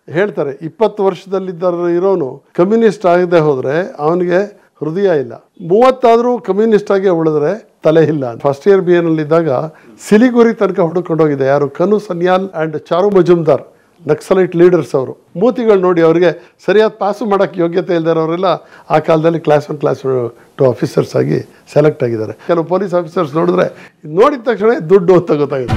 ಹೇಳ್ತಾರೆ ಇಪ್ಪತ್ತು ವರ್ಷದಲ್ಲಿದ್ದ ಇರೋನು ಕಮ್ಯುನಿಸ್ಟ್ ಆಗದೆ ಹೋದ್ರೆ ಅವನಿಗೆ ಹೃದಯ ಇಲ್ಲ ಮೂವತ್ತಾದರೂ ಕಮ್ಯುನಿಸ್ಟ್ ಆಗಿ ಉಳಿದ್ರೆ ತಲೆ ಇಲ್ಲ ಫಸ್ಟ್ ಇಯರ್ ಬಿ ಎನಲ್ಲಿದ್ದಾಗ ಸಿಲಿಗುರಿ ತನಕ ಹುಡುಕೊಂಡೋಗಿದೆ ಯಾರು ಕನು ಸನ್ಯಾಲ್ ಆ್ಯಂಡ್ ಚಾರು ಮಜುಮ್ದಾರ್ ನಕ್ಸಲೈಟ್ ಲೀಡರ್ಸ್ ಅವರು ಮೂತಿಗಳು ನೋಡಿ ಅವರಿಗೆ ಸರಿಯಾದ ಪಾಸು ಮಾಡೋಕ್ಕೆ ಯೋಗ್ಯತೆ ಇಲ್ದಿರೋರೆಲ್ಲ ಆ ಕಾಲದಲ್ಲಿ class one class two officers ಆಗಿ ಸೆಲೆಕ್ಟ್ ಆಗಿದ್ದಾರೆ ಕೆಲವು ಪೊಲೀಸ್ ಆಫೀಸರ್ಸ್ ನೋಡಿದ್ರೆ ಇದ್ ನೋಡಿದ ತಕ್ಷಣ ದುಡ್ಡು ಅಂತ ಗೊತ್ತಾಗುತ್ತೆ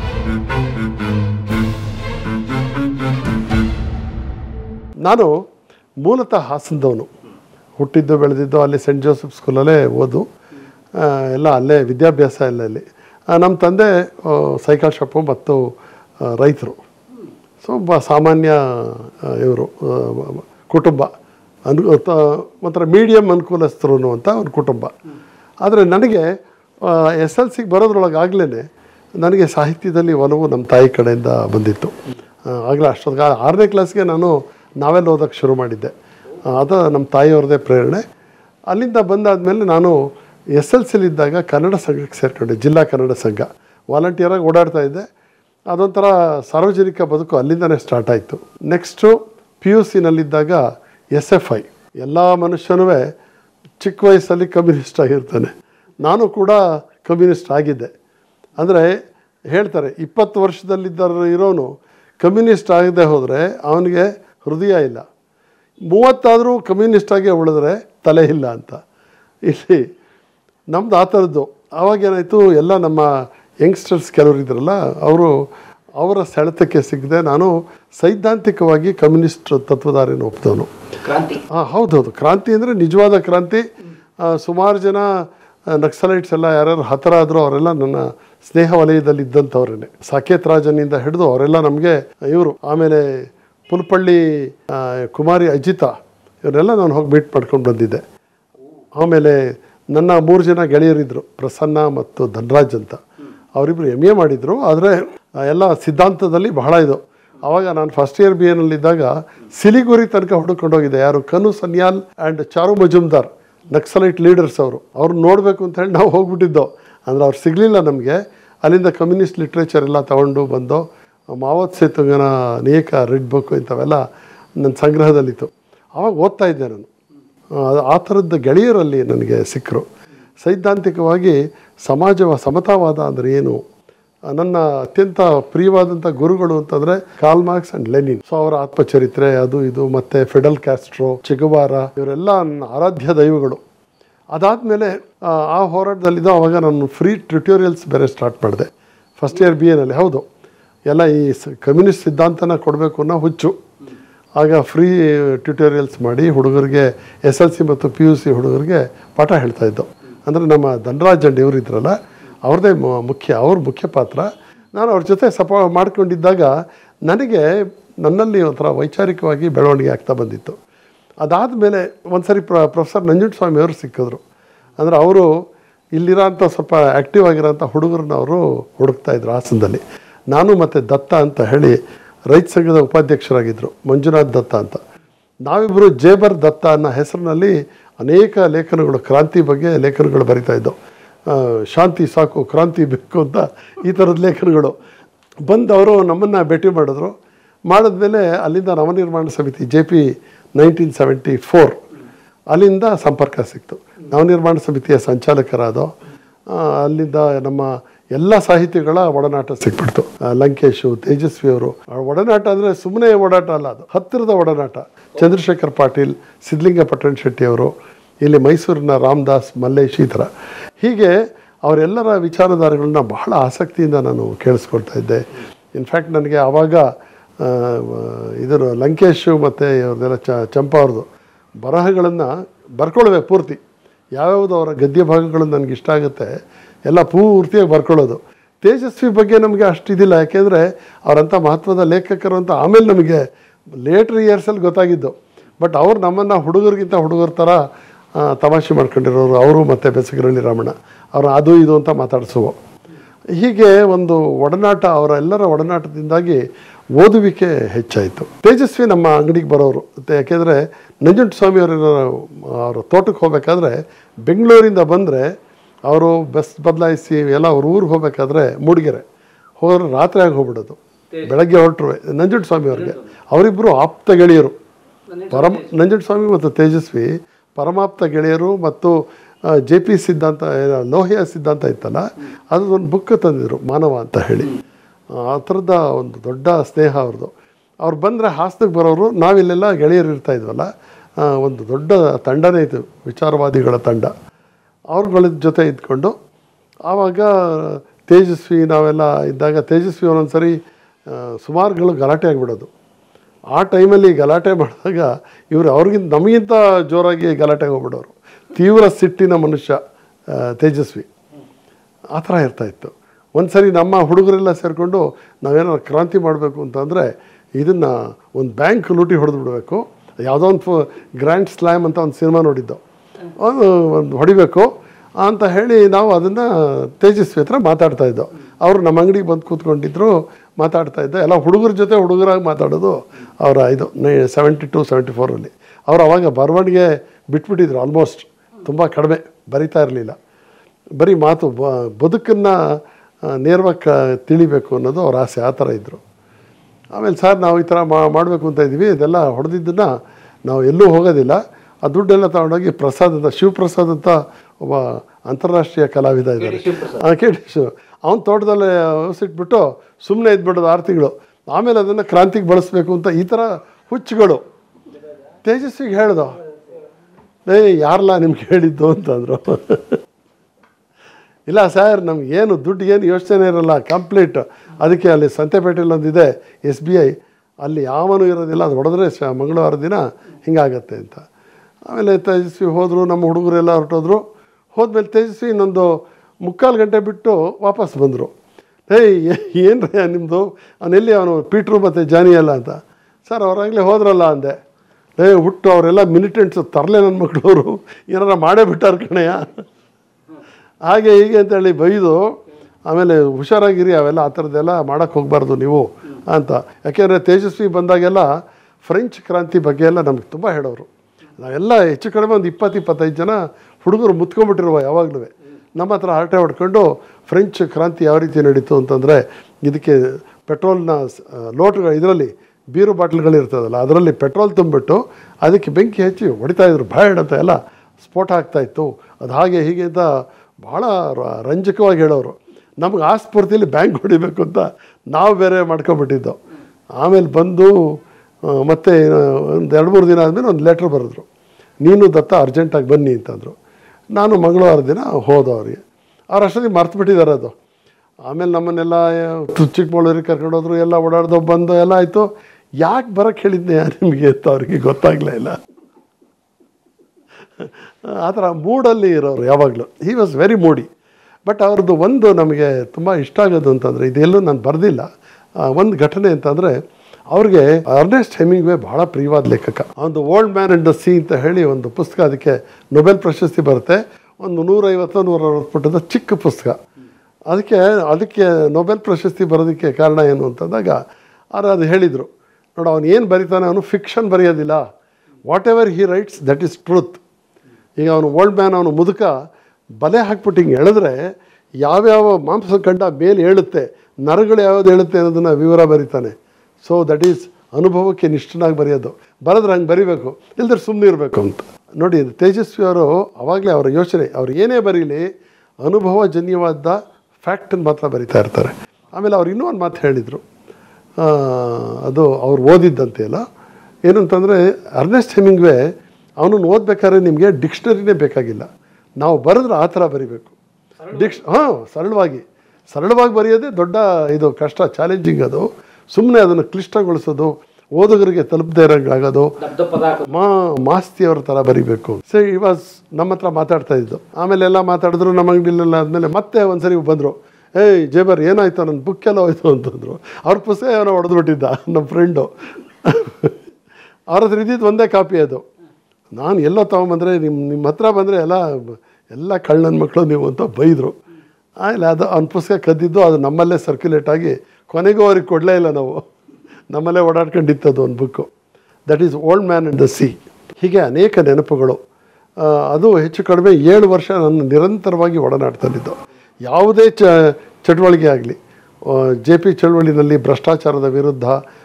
ನಾನು ಮೂಲತಃ ಹಾಸನದವನು ಹುಟ್ಟಿದ್ದು ಬೆಳೆದಿದ್ದು ಅಲ್ಲಿ ಸೆಂಟ್ ಜೋಸೆಫ್ ಸ್ಕೂಲಲ್ಲೇ ಓದು ಆ, ಎಲ್ಲ ಅಲ್ಲೇ ವಿದ್ಯಾಭ್ಯಾಸ ಎಲ್ಲ ಅಲ್ಲಿ ಆ, ನಮ್ಮ ತಂದೆ ಸೈಕಲ್ ಶಾಪು ಮತ್ತು ರೈತರು ಸೊ ಒಬ್ಬ ಸಾಮಾನ್ಯ ಇವರು ಕುಟುಂಬ ಅನು ತ- ಒಂಥರ ಮೀಡಿಯಮ್ ಅನುಕೂಲಸ್ಥರು ಅಂತ ಒಂದು ಕುಟುಂಬ ಆದರೆ ನನಗೆ ಎಸ್ ಎಲ್ ಸಿಗೆ ಬರೋದ್ರೊಳಗಾಗಲೇ ನನಗೆ ಸಾಹಿತ್ಯದಲ್ಲಿ ಒಲವು ನಮ್ಮ ತಾಯಿ ಕಡೆಯಿಂದ ಬಂದಿತ್ತು ಆಗಲೇ ಅಷ್ಟೊತ್ತಿಗೆ ಆರನೇ ಕ್ಲಾಸ್ಗೆ ನಾನು ನಾವೆಲ್ಲ ಓದೋಕ್ಕೆ ಶುರು ಮಾಡಿದ್ದೆ ಆ, ಅದು ನಮ್ಮ ತಾಯಿಯವ್ರದ್ದೇ ಪ್ರೇರಣೆ ಅಲ್ಲಿಂದ ಬಂದಾದಮೇಲೆ ನಾನು ಎಸ್ ಎಲ್ ಸಿಲಿದ್ದಾಗ ಕನ್ನಡ ಸಂಘಕ್ಕೆ ಸೇರ್ಕೊಂಡೆ ಜಿಲ್ಲಾ ಕನ್ನಡ ಸಂಘ ವಾಲಂಟಿಯರಾಗಿ ಓಡಾಡ್ತಾ ಇದ್ದೆ ಅದೊಂಥರ ಸಾರ್ವಜನಿಕ ಬದುಕು ಅಲ್ಲಿಂದನೇ ಸ್ಟಾರ್ಟ್ ಆಯಿತು ನೆಕ್ಸ್ಟು ಪಿ ಯು ಸಿನಲ್ಲಿದ್ದಾಗ ಎಸ್ ಎಫ್ ಐ ಎಲ್ಲ ಮನುಷ್ಯನೂ ಚಿಕ್ಕ ವಯಸ್ಸಲ್ಲಿ ಕಮ್ಯುನಿಸ್ಟ್ ಆಗಿರ್ತಾನೆ ನಾನು ಕೂಡ ಕಮ್ಯುನಿಸ್ಟ್ ಆಗಿದ್ದೆ ಅಂದರೆ ಹೇಳ್ತಾರೆ ಇಪ್ಪತ್ತು ವರ್ಷದಲ್ಲಿದ್ದ ಇರೋನು ಕಮ್ಯುನಿಸ್ಟ್ ಆಗದೆ ಹೋದರೆ ಅವನಿಗೆ ಹೃದಯ ಇಲ್ಲ ಮೂವತ್ತಾದರೂ ಕಮ್ಯುನಿಸ್ಟ್ ಆಗಿ ಉಳಿದ್ರೆ ತಲೆ ಇಲ್ಲ ಅಂತ ಇಲ್ಲಿ ನಮ್ದು ಆ ಥರದ್ದು ಆವಾಗೇನಾಯಿತು ಎಲ್ಲ ನಮ್ಮ ಯಂಗ್ಸ್ಟರ್ಸ್ ಕೆಲವರು ಇದ್ರಲ್ಲ ಅವರು ಅವರ ಸೆಳೆತಕ್ಕೆ ಸಿಗದೆ ನಾನು ಸೈದ್ಧಾಂತಿಕವಾಗಿ ಕಮ್ಯುನಿಸ್ಟ್ ತತ್ವಧಾರಿನ ಒಪ್ತವನು ಕ್ರಾಂತಿ ಹಾಂ ಹೌದೌದು ಕ್ರಾಂತಿ ಅಂದರೆ ನಿಜವಾದ ಕ್ರಾಂತಿ ಸುಮಾರು ಜನ ಆ, ನಕ್ಸಲೈಟ್ಸ್ ಎಲ್ಲ ಯಾರ್ಯಾರು ಹತರ ಆದರೂ ಅವರೆಲ್ಲ ನನ್ನ ಸ್ನೇಹ ವಲಯದಲ್ಲಿ ಇದ್ದಂಥವ್ರೇ ಸಾಕೇತ್ ರಾಜನಿಂದ ಹಿಡಿದು ಅವರೆಲ್ಲ ನಮಗೆ ಇವರು ಆಮೇಲೆ ಪುಲ್ಪಳ್ಳಿ ಆ, ಕುಮಾರಿ ಅಜಿತಾ ಇವರೆಲ್ಲ ನಾನು ಹೋಗಿ ಮೀಟ್ ಮಾಡ್ಕೊಂಡು ಬಂದಿದ್ದೆ ಆಮೇಲೆ ನನ್ನ ಮೂರು ಜನ ಗೆಳೆಯರಿದ್ದರು ಪ್ರಸನ್ನ ಮತ್ತು ಧನರಾಜ್ ಅಂತ ಅವರಿಬ್ಬರು ಎಮ್ ಎ ಮಾಡಿದರು ಆದರೆ ಎಲ್ಲ ಸಿದ್ಧಾಂತದಲ್ಲಿ ಬಹಳ ಇದು ಆವಾಗ ನಾನು ಫಸ್ಟ್ ಇಯರ್ ಬಿ ಎನಲ್ಲಿದ್ದಾಗ ಸಿಲಿಗುರಿ ತನಕ ಹುಡುಕೊಂಡೋಗಿದ್ದೆ ಯಾರು ಕನು ಸನ್ಯಾಲ್ ಆ್ಯಂಡ್ ಚಾರು ಮಜುಮ್ದಾರ್ ನಕ್ಸಲೈಟ್ ಲೀಡರ್ಸ್ ಅವರು ಅವ್ರನ್ನ ನೋಡಬೇಕು ಅಂತ ಹೇಳಿ ನಾವು ಹೋಗ್ಬಿಟ್ಟಿದ್ದೋ ಅಂದರೆ ಅವ್ರು ಸಿಗಲಿಲ್ಲ ನಮಗೆ ಅಲ್ಲಿಂದ ಕಮ್ಯುನಿಸ್ಟ್ ಲಿಟ್ರೇಚರ್ ಎಲ್ಲ ತಗೊಂಡು ಬಂದು ಮಾವತ್ ಸೇತುಂಗನ ಅನೇಕ ರೆಡ್ ಬುಕ್ ಇಂಥವೆಲ್ಲ ನನ್ನ ಸಂಗ್ರಹದಲ್ಲಿತ್ತು ಆವಾಗ ಓದ್ತಾ ಇದ್ದೆ ನಾನು ಆ- ಆ ಥರದ್ದು ಗೆಳೆಯರಲ್ಲಿ ನನಗೆ ಸಿಕ್ಕರು ಸೈದ್ಧಾಂತಿಕವಾಗಿ ಸಮಾಜವ ಸಮತಾವಾದ ಅಂದರೆ ಏನು ಆ, ನನ್ನ ಅತ್ಯಂತ ಪ್ರಿಯವಾದಂಥ ಗುರುಗಳು ಅಂತಂದರೆ Karl Marx and Lenin so ಅವರ ಆತ್ಮಚರಿತ್ರೆ ಅದು ಇದು ಮತ್ತು ಫೆಡಲ್ ಕ್ಯಾಸ್ಟ್ರೋ ಚಿಗುವಾರ ಇವರೆಲ್ಲ ನನ್ನ ಆರಾಧ್ಯ ದೈವಗಳು ಅದಾದಮೇಲೆ ಆ ಹೋರಾಟದಲ್ಲಿದ್ದು ಅವಾಗ ನಾನು ಫ್ರೀ ಟ್ಯುಟೋರಿಯಲ್ಸ್ ಬೇರೆ ಸ್ಟಾರ್ಟ್ ಮಾಡಿದೆ ಫಸ್ಟ್ ಇಯರ್ ಬಿ ಎನಲ್ಲಿ ಹೌದು ಎಲ್ಲ ಈ ಕಮ್ಯುನಿಸ್ಟ್ ಸಿದ್ಧಾಂತನ ಕೊಡಬೇಕು ಅನ್ನೋ ಹುಚ್ಚು ಆಗ ಫ್ರೀ ಟ್ಯುಟೋರಿಯಲ್ಸ್ ಮಾಡಿ ಹುಡುಗರಿಗೆ ಎಸ್ ಎಲ್ ಸಿ ಮತ್ತು ಪಿ ಯು ಸಿ ಹುಡುಗರಿಗೆ ಪಾಠ ಹೇಳ್ತಾ ಇದ್ದು ಅಂದರೆ ನಮ್ಮ ಧನರಾಜ್ ಅಂಡ್ ಇವರು ಇದ್ರಲ್ಲ ಅವ್ರದ್ದೇ ಮು- ಮುಖ್ಯ ಅವ್ರ ಮುಖ್ಯ ಪಾತ್ರ ನಾನು ಅವ್ರ ಜೊತೆ ಸಪೋ ಮಾಡ್ಕೊಂಡಿದ್ದಾಗ ನನಗೆ ನನ್ನಲ್ಲಿ ಒಂಥರ ವೈಚಾರಿಕವಾಗಿ ಬೆಳವಣಿಗೆ ಆಗ್ತಾ ಬಂದಿತ್ತು ಅದಾದಮೇಲೆ ಒಂದು ಸರಿ ಪ್ರ ಪ್ರೊಫೆಸರ್ ನಂಜುಂಡಸ್ವಾಮಿ ಅವರು ಸಿಕ್ಕಿದ್ರು ಅಂದರೆ ಅವರು ಇಲ್ಲಿರೋಂಥ ಸ್ವಲ್ಪ ಆ್ಯಕ್ಟಿವ್ ಆಗಿರೋಂಥ ಹುಡುಗರನ್ನ ಅವರು ಹುಡುಕ್ತಾ ಇದ್ರು ಹಾಸನದಲ್ಲಿ ನಾನು ಮತ್ತು ದತ್ತ ಅಂತ ಹೇಳಿ ರೈತ ಸಂಘದ ಉಪಾಧ್ಯಕ್ಷರಾಗಿದ್ದರು ಮಂಜುನಾಥ್ ದತ್ತ ಅಂತ ನಾವಿಬ್ಬರು ಜೇಬರ್ ದತ್ತ ಅನ್ನೋ ಹೆಸರಿನಲ್ಲಿ ಅನೇಕ ಲೇಖನಗಳು ಕ್ರಾಂತಿ ಬಗ್ಗೆ ಲೇಖನಗಳು ಬರಿತಾ ಇದ್ದವು ಆ, ಶಾಂತಿ ಸಾಕು ಕ್ರಾಂತಿ ಬೇಕು ಅಂತ ಈ ಥರದ ಲೇಖನಗಳು ಬಂದು ಅವರು ನಮ್ಮನ್ನು ಭೇಟಿ ಮಾಡಿದ್ರು ಮಾಡಿದ್ಮೇಲೆ ಅಲ್ಲಿಂದ Navanirmana Samiti J P nineteen seventy four ಅಲ್ಲಿಂದ ಸಂಪರ್ಕ ಸಿಕ್ತು ನವನಿರ್ಮಾಣ ಸಮಿತಿಯ ಸಂಚಾಲಕರಾದೋ ಆ, ಅಲ್ಲಿಂದ ನಮ್ಮ ಎಲ್ಲ ಸಾಹಿತಿಗಳ ಒಡನಾಟ ಸಿಕ್ಬಿಡ್ತು ಆ, ಲಂಕೇಶು ತೇಜಸ್ವಿ ಅವರು ಆ ಒಡನಾಟ ಅಂದರೆ ಸುಮ್ಮನೆ ಓಡಾಟ ಅಲ್ಲ ಅದು ಹತ್ತಿರದ ಒಡನಾಟ ಚಂದ್ರಶೇಖರ್ ಪಾಟೀಲ್ ಸಿದ್ಲಿಂಗ ಪಟ್ಟಣ ಶೆಟ್ಟಿ ಅವರು ಇಲ್ಲಿ ಮೈಸೂರಿನ ರಾಮದಾಸ್ ಮಲ್ಲೇಶ್ ಈ ಥರ ಹೀಗೆ ಅವರೆಲ್ಲರ ವಿಚಾರಧಾರೆಗಳನ್ನ ಬಹಳ ಆಸಕ್ತಿಯಿಂದ ನಾನು ಕೇಳಿಸ್ಕೊಳ್ತಾ ಇದ್ದೆ ಇನ್ಫ್ಯಾಕ್ಟ್ ನನಗೆ ಆವಾಗ ಆ, ಇದರ ಲಂಕೇಶು ಮತ್ತು ಅವ್ರದ್ದೆಲ್ಲ ಚ ಚಂಪಾ ಅವ್ರದ್ದು ಬರಹಗಳನ್ನು ಬರ್ಕೊಳ್ಳುವೆ ಪೂರ್ತಿ ಯಾವ್ಯಾವುದು ಅವರ ಗದ್ಯ ಭಾಗಗಳು ನನಗೆ ಇಷ್ಟ ಆಗುತ್ತೆ ಎಲ್ಲ ಪೂರ್ತಿಯಾಗಿ ಬರ್ಕೊಳ್ಳೋದು ತೇಜಸ್ವಿ ಬಗ್ಗೆ ನಮಗೆ ಅಷ್ಟು ಇದಿಲ್ಲ ಯಾಕೆಂದರೆ ಅವರಂಥ ಮಹತ್ವದ ಲೇಖಕರು ಅಂತ ಆಮೇಲೆ ನಮಗೆ ಲೇಟ್ರ್ ಇಯರ್ಸಲ್ಲಿ ಗೊತ್ತಾಗಿದ್ದು ಬಟ್ ಅವ್ರು ನಮ್ಮನ್ನು ಹುಡುಗರಿಗಿಂತ ಹುಡುಗರ ಥರ ಆ, ತಮಾಷೆ ಮಾಡ್ಕೊಂಡಿರೋರು ಅವರು ಮತ್ತು ಬೆಸಗರಳ್ಳಿ ರಾಮಣ್ಣ ಅವರು ಅದು ಇದು ಅಂತ ಮಾತಾಡಿಸುವ ಹೀಗೆ ಒಂದು ಒಡನಾಟ ಅವರ ಎಲ್ಲರ ಒಡನಾಟದಿಂದಾಗಿ ಓದುವಿಕೆ ಹೆಚ್ಚಾಯಿತು ತೇಜಸ್ವಿ ನಮ್ಮ ಅಂಗಡಿಗೆ ಬರೋರು ಮತ್ತೆ ಯಾಕೆಂದರೆ ನಂಜುಂಡಸ್ವಾಮಿ ಅವರ ಅವರ ತೋಟಕ್ಕೆ ಹೋಗ್ಬೇಕಾದ್ರೆ ಬೆಂಗಳೂರಿಂದ ಬಂದರೆ ಅವರು ಬಸ್ ಬದಲಾಯಿಸಿ ಎಲ್ಲ ಅವ್ರ ಊರಿಗೆ ಹೋಗ್ಬೇಕಾದ್ರೆ ಮೂಡಿಗೆರೆ ಹೋದ್ರೆ ರಾತ್ರಿ ಆಗಿ ಹೋಗ್ಬಿಡೋದು ಬೆಳಗ್ಗೆ ಹೊರಟ್ರು ನಂಜುಂಡಸ್ವಾಮಿ ಅವ್ರಿಗೆ ಅವರಿಬ್ಬರು ಆಪ್ತ ಗೆಳೆಯರು ಪರಮ ನಂಜುಂಡಸ್ವಾಮಿ ಮತ್ತು ತೇಜಸ್ವಿ ಪರಮಾಪ್ತ ಗೆಳೆಯರು ಮತ್ತು ಜೆ ಪಿ ಸಿದ್ಧಾಂತ ಏನು, ಲೋಹಿಯ ಸಿದ್ಧಾಂತ ಇತ್ತಲ್ಲ ಅದು ಒಂದು ಬುಕ್ ತಂದಿದ್ರು ಮಾನವ ಅಂತ ಹೇಳಿ ಆ ಥರದ ಒಂದು ದೊಡ್ಡ ಸ್ನೇಹ ಅವ್ರದ್ದು ಅವ್ರು ಬಂದರೆ ಹಾಸನಕ್ಕೆ ಬರೋರು ನಾವಿಲ್ಲೆಲ್ಲ ಗೆಳೆಯರು ಇರ್ತಾ ಇದ್ವಲ್ಲ ಆ, ಒಂದು ದೊಡ್ಡ ತಂಡನೇ ಇತ್ತು ವಿಚಾರವಾದಿಗಳ ತಂಡ ಅವ್ರುಗಳ ಜೊತೆ ಇದ್ಕೊಂಡು ಆವಾಗ ತೇಜಸ್ವಿ ನಾವೆಲ್ಲ ಇದ್ದಾಗ ತೇಜಸ್ವಿ ಒಂದೊಂದು ಸರಿ ಸುಮಾರುಗಳು ಗಲಾಟೆ ಆಗಿಬಿಡೋದು ಆ ಟೈಮಲ್ಲಿ ಗಲಾಟೆ ಮಾಡಿದಾಗ ಇವರು ಅವ್ರಿಗಿಂತ ನಮಗಿಂತ ಜೋರಾಗಿ ಗಲಾಟೆಗೆ ಹೋಗ್ಬಿಡೋರು ತೀವ್ರ ಸಿಟ್ಟಿನ ಮನುಷ್ಯ ಆ, ತೇಜಸ್ವಿ ಆ ಥರ ಇರ್ತಾಯಿತ್ತು ಒಂದು ಸರಿ ನಮ್ಮ ಹುಡುಗರೆಲ್ಲ ಸೇರಿಕೊಂಡು ನಾವೇನಾದ್ರು ಕ್ರಾಂತಿ ಮಾಡಬೇಕು ಅಂತಂದರೆ ಇದನ್ನು ಒಂದು ಬ್ಯಾಂಕ್ ಲೂಟಿ ಹೊಡೆದು ಬಿಡಬೇಕು ಯಾವುದೋ ಒಂದು ಗ್ರ್ಯಾಂಡ್ ಸ್ಲ್ಯಾಮ್ ಅಂತ ಒಂದು ಸಿನಿಮಾ ನೋಡಿದ್ದು ಒಂದು ಒಂದು ಹೊಡಿಬೇಕು ಅಂತ ಹೇಳಿ ನಾವು ಅದನ್ನು ತೇಜಸ್ವಿ ಹತ್ರ ಮಾತಾಡ್ತಾ ಇದ್ದೋ ಅವರು ನಮ್ಮ ಅಂಗಡಿಗೆ ಬಂದು ಕೂತ್ಕೊಂಡಿದ್ರು ಮಾತಾಡ್ತಾ ಇದ್ದೆ ಎಲ್ಲ ಹುಡುಗರ ಜೊತೆ ಹುಡುಗರಾಗಿ ಮಾತಾಡೋದು ಅವರ ಇದು ಸೆವೆಂಟಿ ಟು ಸೆವೆಂಟಿ ಫೋರಲ್ಲಿ ಅವ್ರು ಅವಾಗ ಬರವಣಿಗೆ ಬಿಟ್ಬಿಟ್ಟಿದ್ರು ಆಲ್ಮೋಸ್ಟ್ ತುಂಬ ಕಡಿಮೆ ಬರಿತಾ ಇರಲಿಲ್ಲ ಬರೀ ಮಾತು ಬ ಬದುಕನ್ನು ನೇರವಾಗಿ ಕ ತಿಳಿಬೇಕು ಅನ್ನೋದು ಅವ್ರ ಆಸೆ ಆ ಥರ ಇದ್ದರು ಆಮೇಲೆ ಸರ್ ನಾವು ಈ ಥರ ಮಾಡಬೇಕು ಅಂತ ಇದ್ದೀವಿ ಇದೆಲ್ಲ ಹೊಡೆದಿದ್ದನ್ನು ನಾವು ಎಲ್ಲೂ ಹೋಗೋದಿಲ್ಲ ಆ ದುಡ್ಡೆಲ್ಲ ತಗೊಂಡೋಗಿ ಪ್ರಸಾದ್ ಅಂತ ಶಿವಪ್ರಸಾದ್ ಅಂತ ಒಬ್ಬ ಅಂತಾರಾಷ್ಟ್ರೀಯ ಕಲಾವಿದ ಇದ್ದಾರೆ ಹಾಂ ಕೆ ಡಿ ಶಿವ ಅವ್ನ ತೋಟದಲ್ಲೇ ಔಸಿಟ್ಬಿಟ್ಟು ಸುಮ್ಮನೆ ಇದ್ಬಿಡೋದು ಆರು ತಿಂಗಳು ಆಮೇಲೆ ಅದನ್ನು ಕ್ರಾಂತಿಗೆ ಬಳಸಬೇಕು ಅಂತ ಈ ಥರ ಹುಚ್ಚುಗಳು ತೇಜಸ್ವಿಗೆ ಹೇಳ್ದೋ ಏ ಯಾರಲ್ಲ ನಿಮ್ಗೆ ಹೇಳಿದ್ದು ಅಂತಂದರು ಇಲ್ಲ ಸರ್ ನಮಗೇನು ದುಡ್ಡಿಗೇನು ಯೋಚನೆ ಇರಲ್ಲ ಕಂಪ್ಲೀಟ್ ಅದಕ್ಕೆ ಅಲ್ಲಿ ಸಂತೆಪೇಟೆಯಲ್ಲಿ ಒಂದಿದೆ ಎಸ್ ಬಿ ಐ ಅಲ್ಲಿ ಯಾವನು ಇರೋದಿಲ್ಲ ಅದು ಹೊಡೆದ್ರೆ ಶ ಮಂಗಳವಾರ ದಿನ ಹಿಂಗಾಗತ್ತೆ ಅಂತ ಆಮೇಲೆ ತೇಜಸ್ವಿ ಹೋದರು ನಮ್ಮ ಹುಡುಗರೆಲ್ಲ ಹೊರಟೋದ್ರು ಹೋದ್ಮೇಲೆ ತೇಜಸ್ವಿ ಇನ್ನೊಂದು ಮುಕ್ಕಾಲು ಗಂಟೆ ಬಿಟ್ಟು ವಾಪಸ್ ಬಂದರು ಏಯ್ ಏನು ರೀ ನಿಮ್ಮದು ಅವನೆಲ್ಲಿ ಅವನು ಪೀಟ್ರು ಮತ್ತು ಜಾನಿ ಅಲ್ಲ ಅಂತ ಸರ್ ಅವರಾಗಲೇ ಹೋದ್ರಲ್ಲ ಅಂದೆ ಏ ಹುಟ್ಟು ಅವರೆಲ್ಲ ಮಿಲಿಟೆಂಟ್ಸ್ ತರಲೆ ನನ್ನ ಮಕ್ಕಳವರು ಏನಾರ ಮಾಡೇ ಬಿಟ್ಟಾರ ಕಣಯ್ಯ ಹಾಗೆ ಹೀಗೆ ಅಂತೇಳಿ ಬೈದು ಆಮೇಲೆ ಹುಷಾರಾಗಿರಿ ಅವೆಲ್ಲ ಆ ಥರದ್ದೆಲ್ಲ ಮಾಡೋಕ್ಕೆ ಹೋಗಬಾರ್ದು ನೀವು ಅಂತ ಯಾಕೆಂದರೆ ತೇಜಸ್ವಿ ಬಂದಾಗೆಲ್ಲ ಫ್ರೆಂಚ್ ಕ್ರಾಂತಿ ಬಗ್ಗೆ ಎಲ್ಲ ನಮ್ಗೆ ತುಂಬ ಹೇಳೋರು ನಾವೆಲ್ಲ ಹೆಚ್ಚು ಕಡಿಮೆ ಒಂದು ಇಪ್ಪತ್ತು ಇಪ್ಪತ್ತೈದು ಜನ ಹುಡುಗರು ಮುತ್ಕೊಂಡ್ಬಿಟ್ಟಿರುವ ಯಾವಾಗಲೂ ನಮ್ಮ ಹತ್ರ ಹರಟೆ ಹೊಡ್ಕೊಂಡು ಫ್ರೆಂಚ್ ಕ್ರಾಂತಿ ಯಾವ ರೀತಿ ನಡೀತು ಅಂತಂದರೆ ಇದಕ್ಕೆ ಪೆಟ್ರೋಲ್ನ ಲೋಟ್ಗಳು ಇದರಲ್ಲಿ ಬೀರು ಬಾಟ್ಲ್ಗಳಿರ್ತದಲ್ಲ ಅದರಲ್ಲಿ ಪೆಟ್ರೋಲ್ ತುಂಬಿಟ್ಟು ಅದಕ್ಕೆ ಬೆಂಕಿ ಹಚ್ಚಿ ಹೊಡಿತಾ ಇದ್ರು ಬ್ಯಾಡ್ ಅಂತ ಎಲ್ಲ ಸ್ಫೋಟ ಆಗ್ತಾಯಿತ್ತು ಅದು ಹಾಗೆ ಹೀಗೆ ಅಂತ ಭಾಳ ರ- ರಂಜಕವಾಗಿ ಹೇಳೋರು ನಮ್ಗೆ ಆ ಸ್ಫೂರ್ತಿಯಲ್ಲಿ ಬ್ಯಾಂಕ್ ಹೊಡಿಬೇಕು ಅಂತ ನಾವು ಬೇರೆ ಮಾಡ್ಕೊಂಬಿಟ್ಟಿದ್ದು ಆಮೇಲೆ ಬಂದು ಆ, ಮತ್ತೆ ಒಂದು ಎರಡು ಮೂರು ದಿನ ಆದಮೇಲೆ ಒಂದು ಲೆಟ್ರ್ ಬರೆದ್ರು ನೀನು ದತ್ತ ಅರ್ಜೆಂಟಾಗಿ ಬನ್ನಿ ಅಂತಂದರು ನಾನು ಮಂಗಳವಾರ ದಿನ ಹೋದ ಅವರಿಗೆ ಅವ್ರು ಅಷ್ಟೊತ್ತಿಗೆ ಮರ್ತು ಬಿಟ್ಟಿದ್ದಾರೆ ಅದು ಆಮೇಲೆ ನಮ್ಮನ್ನೆಲ್ಲ ತು- ಚಿಕ್ಕಮಗಳೂರಿಗೆ ಕರ್ಕೊಂಡು ಹೋದ್ರು ಎಲ್ಲ ಓಡಾಡ್ದು ಬಂದು ಎಲ್ಲ ಆಯಿತು ಯಾಕೆ ಬರೋಕ್ಕೆ ಹೇಳಿದ್ದೆ ನಿಮಗೆ ಅಂತ ಅವ್ರಿಗೆ ಗೊತ್ತಾಗಲೇ ಇಲ್ಲ ಆ ಥರ ಮೂಡಲ್ಲಿ ಇರೋರು ಯಾವಾಗಲೂ he was very moody but ಅವ್ರದ್ದು ಒಂದು ನಮಗೆ ತುಂಬ ಇಷ್ಟ ಆಗೋದು ಅಂತಂದರೆ ಇದೆಲ್ಲೂ ನಾನು ಬರೆದಿಲ್ಲ ಒಂದು ಘಟನೆ ಅಂತಂದರೆ ಅವ್ರಿಗೆ ಅರ್ನೆಸ್ಟ್ ಹೆಮಿಂಗ್ವೇ ಭಾಳ ಪ್ರಿಯವಾದ ಲೇಖಕ ಒಂದು old man and the sea ಅಂತ ಹೇಳಿ ಒಂದು ಪುಸ್ತಕ ಅದಕ್ಕೆ ನೊಬೆಲ್ ಪ್ರಶಸ್ತಿ ಬರುತ್ತೆ ಒಂದು ನೂರೈವತ್ತು ನೂರ ಅರವತ್ತು ಪುಟದ ಚಿಕ್ಕ ಪುಸ್ತಕ ಅದಕ್ಕೆ ಅದಕ್ಕೆ ನೊಬೆಲ್ ಪ್ರಶಸ್ತಿ ಬರೋದಕ್ಕೆ ಕಾರಣ ಏನು ಅಂತಂದಾಗ ಅವ್ರು ಅದು ಹೇಳಿದರು ನೋಡು ಅವನು ಏನು ಬರಿತಾನೆ ಅವನು ಫಿಕ್ಷನ್ ಬರೆಯೋದಿಲ್ಲ whatever he writes that is truth ಈಗ ಅವನು ಓಲ್ಡ್ ಮ್ಯಾನ್ ಅವನು ಮುದುಕ ಬಲೆ ಹಾಕ್ಬಿಟ್ಟು ಹಿಂಗೆ ಎಳೆದ್ರೆ ಯಾವ್ಯಾವ ಮಾಂಸಖಂಡ ಮೇಲೆ ಹೇಳುತ್ತೆ ನರಗಳು ಯಾವ್ದು ಹೇಳುತ್ತೆ ಅನ್ನೋದನ್ನು ವಿವರ ಬರೀತಾನೆ ಸೊ ದಟ್ ಈಸ್ ಅನುಭವಕ್ಕೆ ನಿಷ್ಠನಾಗಿ ಬರೆಯೋದು ಬರೆದ್ರೆ ಹಂಗೆ ಬರಿಬೇಕು ಇಲ್ದ್ರೆ ಸುಮ್ಮನೆ ಇರಬೇಕು ಅಂತ ನೋಡಿ ತೇಜಸ್ವಿ ಅವರು ಅವಾಗಲೇ ಅವರ ಯೋಚನೆ ಅವ್ರು ಏನೇ ಬರೀಲಿ ಅನುಭವಜನ್ಯವಾದ ಫ್ಯಾಕ್ಟನ್ನು ಮಾತ್ರ ಬರಿತಾ ಇರ್ತಾರೆ ಆಮೇಲೆ ಅವ್ರು ಇನ್ನೂ ಒಂದು ಮಾತು ಹೇಳಿದರು ಆ, ಅದು ಅವ್ರು ಓದಿದ್ದಂತೆ ಅಲ್ಲ ಏನಂತಂದರೆ ಅರ್ನೆಸ್ಟ್ ಹೆಮಿಂಗ್ವೇ ಅವನನ್ನು ಓದ್ಬೇಕಾದ್ರೆ ನಿಮಗೆ ಡಿಕ್ಷನರಿನೇ ಬೇಕಾಗಿಲ್ಲ ನಾವು ಬರೆದ್ರೆ ಆ ಥರ ಬರಿಬೇಕು ಡಿಕ್ಷ್ ಹಾಂ ಸರಳವಾಗಿ ಸರಳವಾಗಿ ಬರೆಯೋದೇ ದೊಡ್ಡ ಇದು ಕಷ್ಟ ಚಾಲೆಂಜಿಂಗ್ ಅದು ಸುಮ್ಮನೆ ಅದನ್ನು ಕ್ಲಿಷ್ಟಗೊಳಿಸೋದು ಓದುಗರಿಗೆ ತಲುಪದೇ ಇರೋಂಗಾಗೋದು ದಪ್ಪ ಪದ ಹಾಕೋದು ಮಾ ಮಾಸ್ತಿ ಅವ್ರ ಥರ ಬರಿಬೇಕು ಸೊ ಈ ವಾಸ್ ನಮ್ಮ ಹತ್ರ ಮಾತಾಡ್ತಾ ಇದ್ದು ಆಮೇಲೆ ಎಲ್ಲ ಮಾತಾಡಿದ್ರು ನಮ್ಮ ಅಂಗಡಿಲೆಲ್ಲ ಆದಮೇಲೆ ಮತ್ತೆ ಒಂದ್ಸರಿ ಬಂದರು ಏಯ್ ಜೇಬರ್ ಏನಾಯ್ತು ನನ್ನ ಬುಕ್ ಎಲ್ಲ ಹೋಯ್ತು ಅಂತಂದರು ಅವ್ರ ಪುಸ್ತಕ ಏನೋ ಹೊಡೆದ್ಬಿಟ್ಟಿದ್ದ ನಮ್ಮ ಫ್ರೆಂಡು ಅವ್ರ ಹತ್ರ ಇದ್ದಿದ್ದು ಒಂದೇ ಕಾಪಿ ಅದು ನಾನು ಎಲ್ಲೋ ತೊಗೊಂಬಂದರೆ ನಿಮ್ಮ ನಿಮ್ಮ ಹತ್ರ ಬಂದರೆ ಎಲ್ಲ ಎಲ್ಲ ಕಳ್ಳನ ಮಕ್ಕಳು ನೀವು ಅಂತ ಬೈದರು ಆಮೇಲೆ ಅದು ಅವ್ನ ಪುಸ್ತಕ ಕದ್ದಿದ್ದು ಅದು ನಮ್ಮಲ್ಲೇ ಸರ್ಕ್ಯುಲೇಟ್ ಆಗಿ ಕೊನೆಗೂ ಅವ್ರಿಗೆ ಕೊಡಲೇ ಇಲ್ಲ ನಾವು ನಮ್ಮಲ್ಲೇ ಓಡಾಡ್ಕೊಂಡಿತ್ತದು ಒಂದು book that is old man and the sea ಹೀಗೆ ಅನೇಕ ನೆನಪುಗಳು ಆ, ಅದು ಹೆಚ್ಚು ಕಡಿಮೆ ಏಳು ವರ್ಷ ನನ್ನ ನಿರಂತರವಾಗಿ ಒಡನಾಡ್ತಲಿದ್ದು ಯಾವುದೇ ಚ ಚಟುವಳಿಕೆ ಆಗಲಿ ಜೆ ಪಿ ಚಳವಳಿನಲ್ಲಿ ಭ್ರಷ್ಟಾಚಾರದ ವಿರುದ್ಧ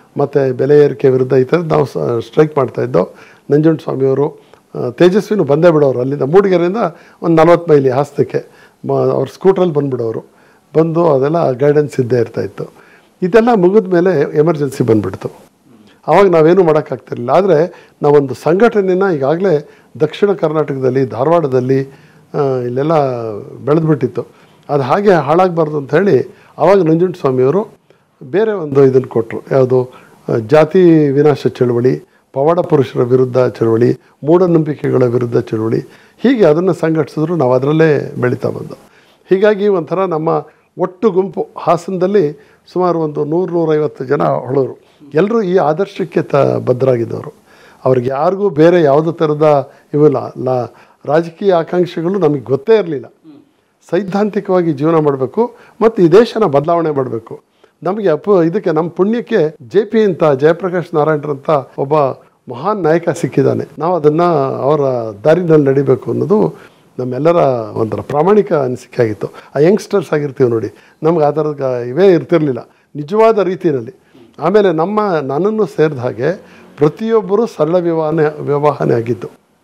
ಮತ್ತು ಬೆಲೆ ಏರಿಕೆ ವಿರುದ್ಧ ಈ ಥರದ್ದು ನಾವು ಸ್ಟ್ರೈಕ್ ಮಾಡ್ತಾಯಿದ್ದೋ ನಂಜುಂಡ ಸ್ವಾಮಿಯವರು ಆ, ತೇಜಸ್ವಿನೂ ಬಂದೇ ಬಿಡೋರು ಅಲ್ಲಿಂದ ಮೂಡಿಗೆರೆಯಿಂದ ಒಂದು ನಲ್ವತ್ತು ಮೈಲಿ ಹಾಸನಕ್ಕೆ ಮ ಅವ್ರ ಸ್ಕೂಟ್ರಲ್ಲಿ ಬಂದುಬಿಡೋರು ಬಂದು ಅದೆಲ್ಲ ಗೈಡೆನ್ಸ್ ಇದ್ದೇ ಇರ್ತಾಯಿತ್ತು ಇದೆಲ್ಲ ಮುಗಿದ ಮೇಲೆ ಎಮರ್ಜೆನ್ಸಿ ಬಂದುಬಿಡ್ತು ಆವಾಗ ನಾವೇನು ಮಾಡೋಕ್ಕಾಗ್ತಿರಲಿಲ್ಲ ಆದರೆ ನಾವೊಂದು ಸಂಘಟನೆನ ಈಗಾಗಲೇ ದಕ್ಷಿಣ ಕರ್ನಾಟಕದಲ್ಲಿ ಧಾರವಾಡದಲ್ಲಿ ಆ, ಇಲ್ಲೆಲ್ಲ ಬೆಳೆದ್ಬಿಟ್ಟಿತ್ತು ಅದು ಹಾಗೆ ಹಾಳಾಗಬಾರ್ದು ಅಂತ ಹೇಳಿ ಆವಾಗ ನಂಜುಂಡ ಸ್ವಾಮಿಯವರು ಬೇರೆ ಒಂದು ಇದನ್ನು ಕೊಟ್ಟರು ಯಾವುದು ಆ, ಜಾತಿ ವಿನಾಶ ಚಳುವಳಿ ಪವಾಡ ಪುರುಷರ ವಿರುದ್ಧ ಚಳುವಳಿ ಮೂಢನಂಬಿಕೆಗಳ ವಿರುದ್ಧ ಚಳುವಳಿ ಹೀಗೆ ಅದನ್ನು ಸಂಘಟಿಸಿದ್ರು ನಾವು ಅದರಲ್ಲೇ ಬೆಳೀತಾ ಬಂದು ಹೀಗಾಗಿ ಒಂಥರ ನಮ್ಮ ಒಟ್ಟು ಗುಂಪು ಹಾಸನದಲ್ಲಿ ಸುಮಾರು ಒಂದು ನೂರು ನೂರೈವತ್ತು ಜನ ಹೊಳೋರು ಎಲ್ಲರೂ ಈ ಆದರ್ಶಕ್ಕೆ ತ ಬದ್ಧರಾಗಿದ್ದವರು ಅವ್ರಿಗೆ ಯಾರಿಗೂ ಬೇರೆ ಯಾವುದೇ ಥರದ ಇವಿಲ್ಲ ಲಾ ರಾಜಕೀಯ ಆಕಾಂಕ್ಷೆಗಳು ನಮಗೆ ಗೊತ್ತೇ ಇರಲಿಲ್ಲ ಸೈದ್ಧಾಂತಿಕವಾಗಿ ಜೀವನ ಮಾಡಬೇಕು ಮತ್ತು ಈ ದೇಶನ ಬದಲಾವಣೆ ಮಾಡಬೇಕು ನಮಗೆ ಅಪ್ಪ ಇದಕ್ಕೆ ನಮ್ಮ ಪುಣ್ಯಕ್ಕೆ ಜೆ ಪಿ ಅಂತ ಜಯಪ್ರಕಾಶ್ ನಾರಾಯಣರಂತ ಒಬ್ಬ ಮಹಾನ್ ನಾಯಕ ಸಿಕ್ಕಿದ್ದಾನೆ ನಾವು ಅದನ್ನು ಅವರ ದಾರಿನಲ್ಲಿ ನಡಿಬೇಕು ಅನ್ನೋದು ನಮ್ಮೆಲ್ಲರ ಒಂಥರ ಪ್ರಾಮಾಣಿಕ ಅನಿಸಿಕೆ ಆಗಿತ್ತು ಆ ಯಂಗ್ಸ್ಟರ್ಸ್ ಆಗಿರ್ತೀವಿ ನೋಡಿ ನಮ್ಗೆ ಆ ಥರದ ಇವೇ ಇರ್ತಿರಲಿಲ್ಲ ನಿಜವಾದ ರೀತಿಯಲ್ಲಿ ಆಮೇಲೆ ನಮ್ಮ ನನ್ನನ್ನು ಸೇರಿದ ಹಾಗೆ ಪ್ರತಿಯೊಬ್ಬರೂ ಸರಳ ವಿವಾಹನೆ ವಿವಾಹನೇ ಆಗಿದ್ದು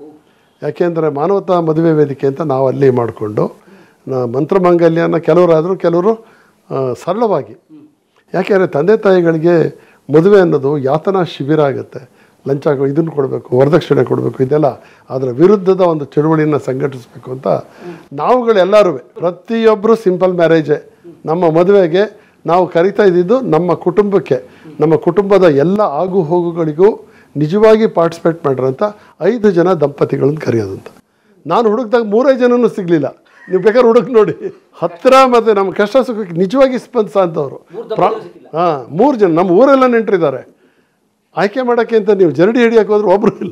ಯಾಕೆಂದರೆ ಮಾನವತಾ ಮದುವೆ ವೇದಿಕೆ ಅಂತ ನಾವು ಅಲ್ಲಿ ಮಾಡಿಕೊಂಡು ನಾ ಮಂತ್ರಮಾಂಗಲ್ಯನ ಕೆಲವರಾದರೂ ಕೆಲವರು ಆ, ಸರಳವಾಗಿ ಯಾಕೆಂದರೆ ತಂದೆ ತಾಯಿಗಳಿಗೆ ಮದುವೆ ಅನ್ನೋದು ಯಾತನಾ ಶಿಬಿರ ಆಗುತ್ತೆ ಲಂಚ ಇದನ್ನು ಕೊಡಬೇಕು ವರದಕ್ಷಿಣೆ ಕೊಡಬೇಕು ಇದೆಲ್ಲ ಅದರ ವಿರುದ್ಧದ ಒಂದು ಚಳುವಳಿಯನ್ನು ಸಂಘಟಿಸಬೇಕು ಅಂತ ನಾವುಗಳೆಲ್ಲರೂ ಪ್ರತಿಯೊಬ್ಬರು ಸಿಂಪಲ್ ಮ್ಯಾರೇಜೇ ನಮ್ಮ ಮದುವೆಗೆ ನಾವು ಕರಿತಾ ಇದ್ದಿದ್ದು ನಮ್ಮ ಕುಟುಂಬಕ್ಕೆ ನಮ್ಮ ಕುಟುಂಬದ ಎಲ್ಲ ಆಗು ಹೋಗುಗಳಿಗೂ ನಿಜವಾಗಿ ಪಾರ್ಟಿಸಿಪೇಟ್ ಮಾಡಿರೋಂಥ ಐದು ಜನ ದಂಪತಿಗಳನ್ನು ಕರೆಯೋದಂತ ನಾನು ಹುಡುಕ್ದಾಗ ಮೂರೇ ಜನನೂ ಸಿಗಲಿಲ್ಲ ನೀವು ಬೇಕಾದ್ರೆ ಹುಡುಕ್ ನೋಡಿ ಹತ್ತಿರ ಮತ್ತು ನಮ್ಮ ಕಷ್ಟ ಸುಖಕ್ಕೆ ನಿಜವಾಗಿ ಸ್ಪಂದಿಸ ಅಂತವ್ರು ಪ್ರಾ ಹಾಂ ಮೂರು ಜನ ನಮ್ಮ ಊರೆಲ್ಲ ನೆಂಟರಿದ್ದಾರೆ ಆಯ್ಕೆ ಮಾಡೋಕ್ಕೆ ಅಂತ ನೀವು ಜರಡಿ ಹಿಡಿಯೋಕೆ ಹೋದ್ರೆ ಒಬ್ಬರು ಇಲ್ಲ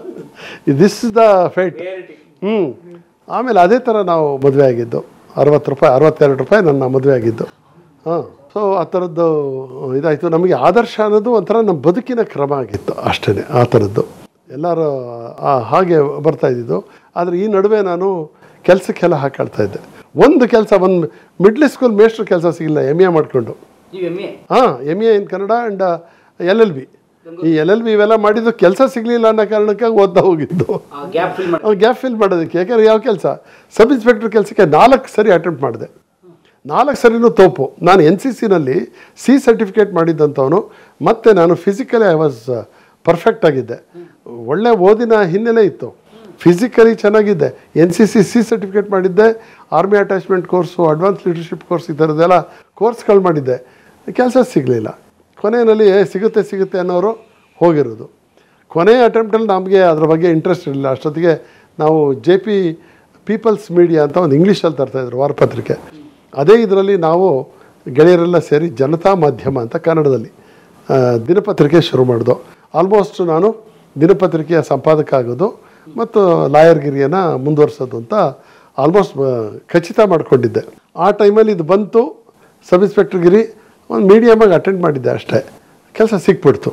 ದಿಸ್ ಇಸ್ ದ ಫೈಟ್ ಹ್ಞೂ ಆಮೇಲೆ ಅದೇ ಥರ ನಾವು ಮದುವೆ ಆಗಿದ್ದು ಅರವತ್ತು ರೂಪಾಯಿ ಅರವತ್ತೆರಡು ರೂಪಾಯಿ ನನ್ನ ಮದುವೆ ಆಗಿದ್ದು ಹಾಂ ಸೊ ಆ ಥರದ್ದು ಇದಾಯಿತು ನಮಗೆ ಆದರ್ಶ ಅನ್ನೋದು ಒಂಥರ ನಮ್ಮ ಬದುಕಿನ ಕ್ರಮ ಆಗಿತ್ತು ಅಷ್ಟೇ ಆ ಥರದ್ದು ಎಲ್ಲರೂ ಆ ಹಾಗೆ ಬರ್ತಾ ಇದ್ದಿದ್ದು ಆದರೆ ಈ ನಡುವೆ ನಾನು ಕೆಲಸಕ್ಕೆಲ್ಲ ಹಾಕೊಳ್ತಾ ಇದ್ದೆ ಒಂದು ಕೆಲಸ ಒಂದು ಮಿಡ್ಲ್ ಸ್ಕೂಲ್ ಮೇಸ್ಟ್ರ್ ಕೆಲಸ ಸಿಗಿಲ್ಲ ಎಮ್ ಎ ಮಾಡಿಕೊಂಡು ನೀವು ಎಮ್ ಎ ಹಾಂ M A in Kannada and L L B ಈ ಎಲ್ ಎಲ್ ಬಿ ಇವೆಲ್ಲ ಮಾಡಿದ್ದು ಕೆಲಸ ಸಿಗಲಿಲ್ಲ ಅನ್ನೋ ಕಾರಣಕ್ಕೆ ಓದ್ತಾ ಹೋಗಿದ್ದು ಆ ಗ್ಯಾಪ್ ಫಿಲ್ ಮಾಡಿ ಗ್ಯಾಪ್ ಫಿಲ್ ಮಾಡೋದಕ್ಕೆ ಯಾಕಂದ್ರೆ ಯಾವ ಕೆಲಸ ಸಬ್ ಇನ್ಸ್ಪೆಕ್ಟರ್ ಕೆಲಸಕ್ಕೆ ನಾಲ್ಕು ಸರಿ ಅಟೆಂಪ್ಟ್ ಮಾಡಿದೆ ನಾಲ್ಕು ಸರಿನೂ ತೋಪು ನಾನು ಎನ್ ಸಿ ಸಿನಲ್ಲಿ ಸಿ ಸರ್ಟಿಫಿಕೇಟ್ ಮಾಡಿದ್ದಂಥವನು ಮತ್ತು ನಾನು ಫಿಸಿಕಲಿ ಐ ವಾಸ್ ಪರ್ಫೆಕ್ಟ್ ಆಗಿದ್ದೆ ಒಳ್ಳೆ ಓದಿನ ಹಿನ್ನೆಲೆ ಇತ್ತು ಫಿಸಿಕಲಿ ಚೆನ್ನಾಗಿದ್ದೆ N C C C certificate ಮಾಡಿದ್ದೆ army attachment course advance leadership course ಈ ಥರದ್ದೆಲ್ಲ ಕೋರ್ಸ್ಗಳು ಮಾಡಿದ್ದೆ ಕೆಲಸ ಸಿಗಲಿಲ್ಲ ಕೊನೆಯಲ್ಲಿ ಏ, ಸಿಗುತ್ತೆ ಸಿಗುತ್ತೆ ಅನ್ನೋರು ಹೋಗಿರೋದು ಕೊನೆಯ ಅಟೆಂಪ್ಟಲ್ಲಿ ನಮಗೆ ಅದ್ರ ಬಗ್ಗೆ ಇಂಟ್ರೆಸ್ಟ್ ಇರಲಿಲ್ಲ ಅಷ್ಟೊತ್ತಿಗೆ ನಾವು ಜೆ ಪಿ ಪೀಪಲ್ಸ್ ಮೀಡಿಯಾ ಅಂತ ಒಂದು ಇಂಗ್ಲೀಷಲ್ಲಿ ತರ್ತಾಯಿದ್ರು ವಾರಪತ್ರಿಕೆ ಅದೇ ಇದರಲ್ಲಿ ನಾವು ಗೆಳೆಯರೆಲ್ಲ ಸೇರಿ ಜನತಾ ಮಾಧ್ಯಮ ಅಂತ ಕನ್ನಡದಲ್ಲಿ ಆ, ದಿನಪತ್ರಿಕೆ ಶುರು ಮಾಡಿದೋ ಆಲ್ಮೋಸ್ಟ್ ನಾನು ದಿನಪತ್ರಿಕೆಯ ಸಂಪಾದಕ ಆಗೋದು ಮತ್ತು ಲಾಯರ್ಗಿರಿಯನ್ನು ಮುಂದುವರ್ಸೋದು ಅಂತ ಆಲ್ಮೋಸ್ಟ್ ಖಚಿತ ಮಾಡಿಕೊಂಡಿದ್ದೆ ಆ ಟೈಮಲ್ಲಿ ಇದು ಬಂತು ಸಬ್ ಇನ್ಸ್ಪೆಕ್ಟರ್ ಗಿರಿ ಒಂದು ಮೀಡಿಯಮಾಗಿ ಅಟೆಂಡ್ ಮಾಡಿದ್ದೆ ಅಷ್ಟೇ ಕೆಲಸ ಸಿಕ್ಬಿಡ್ತು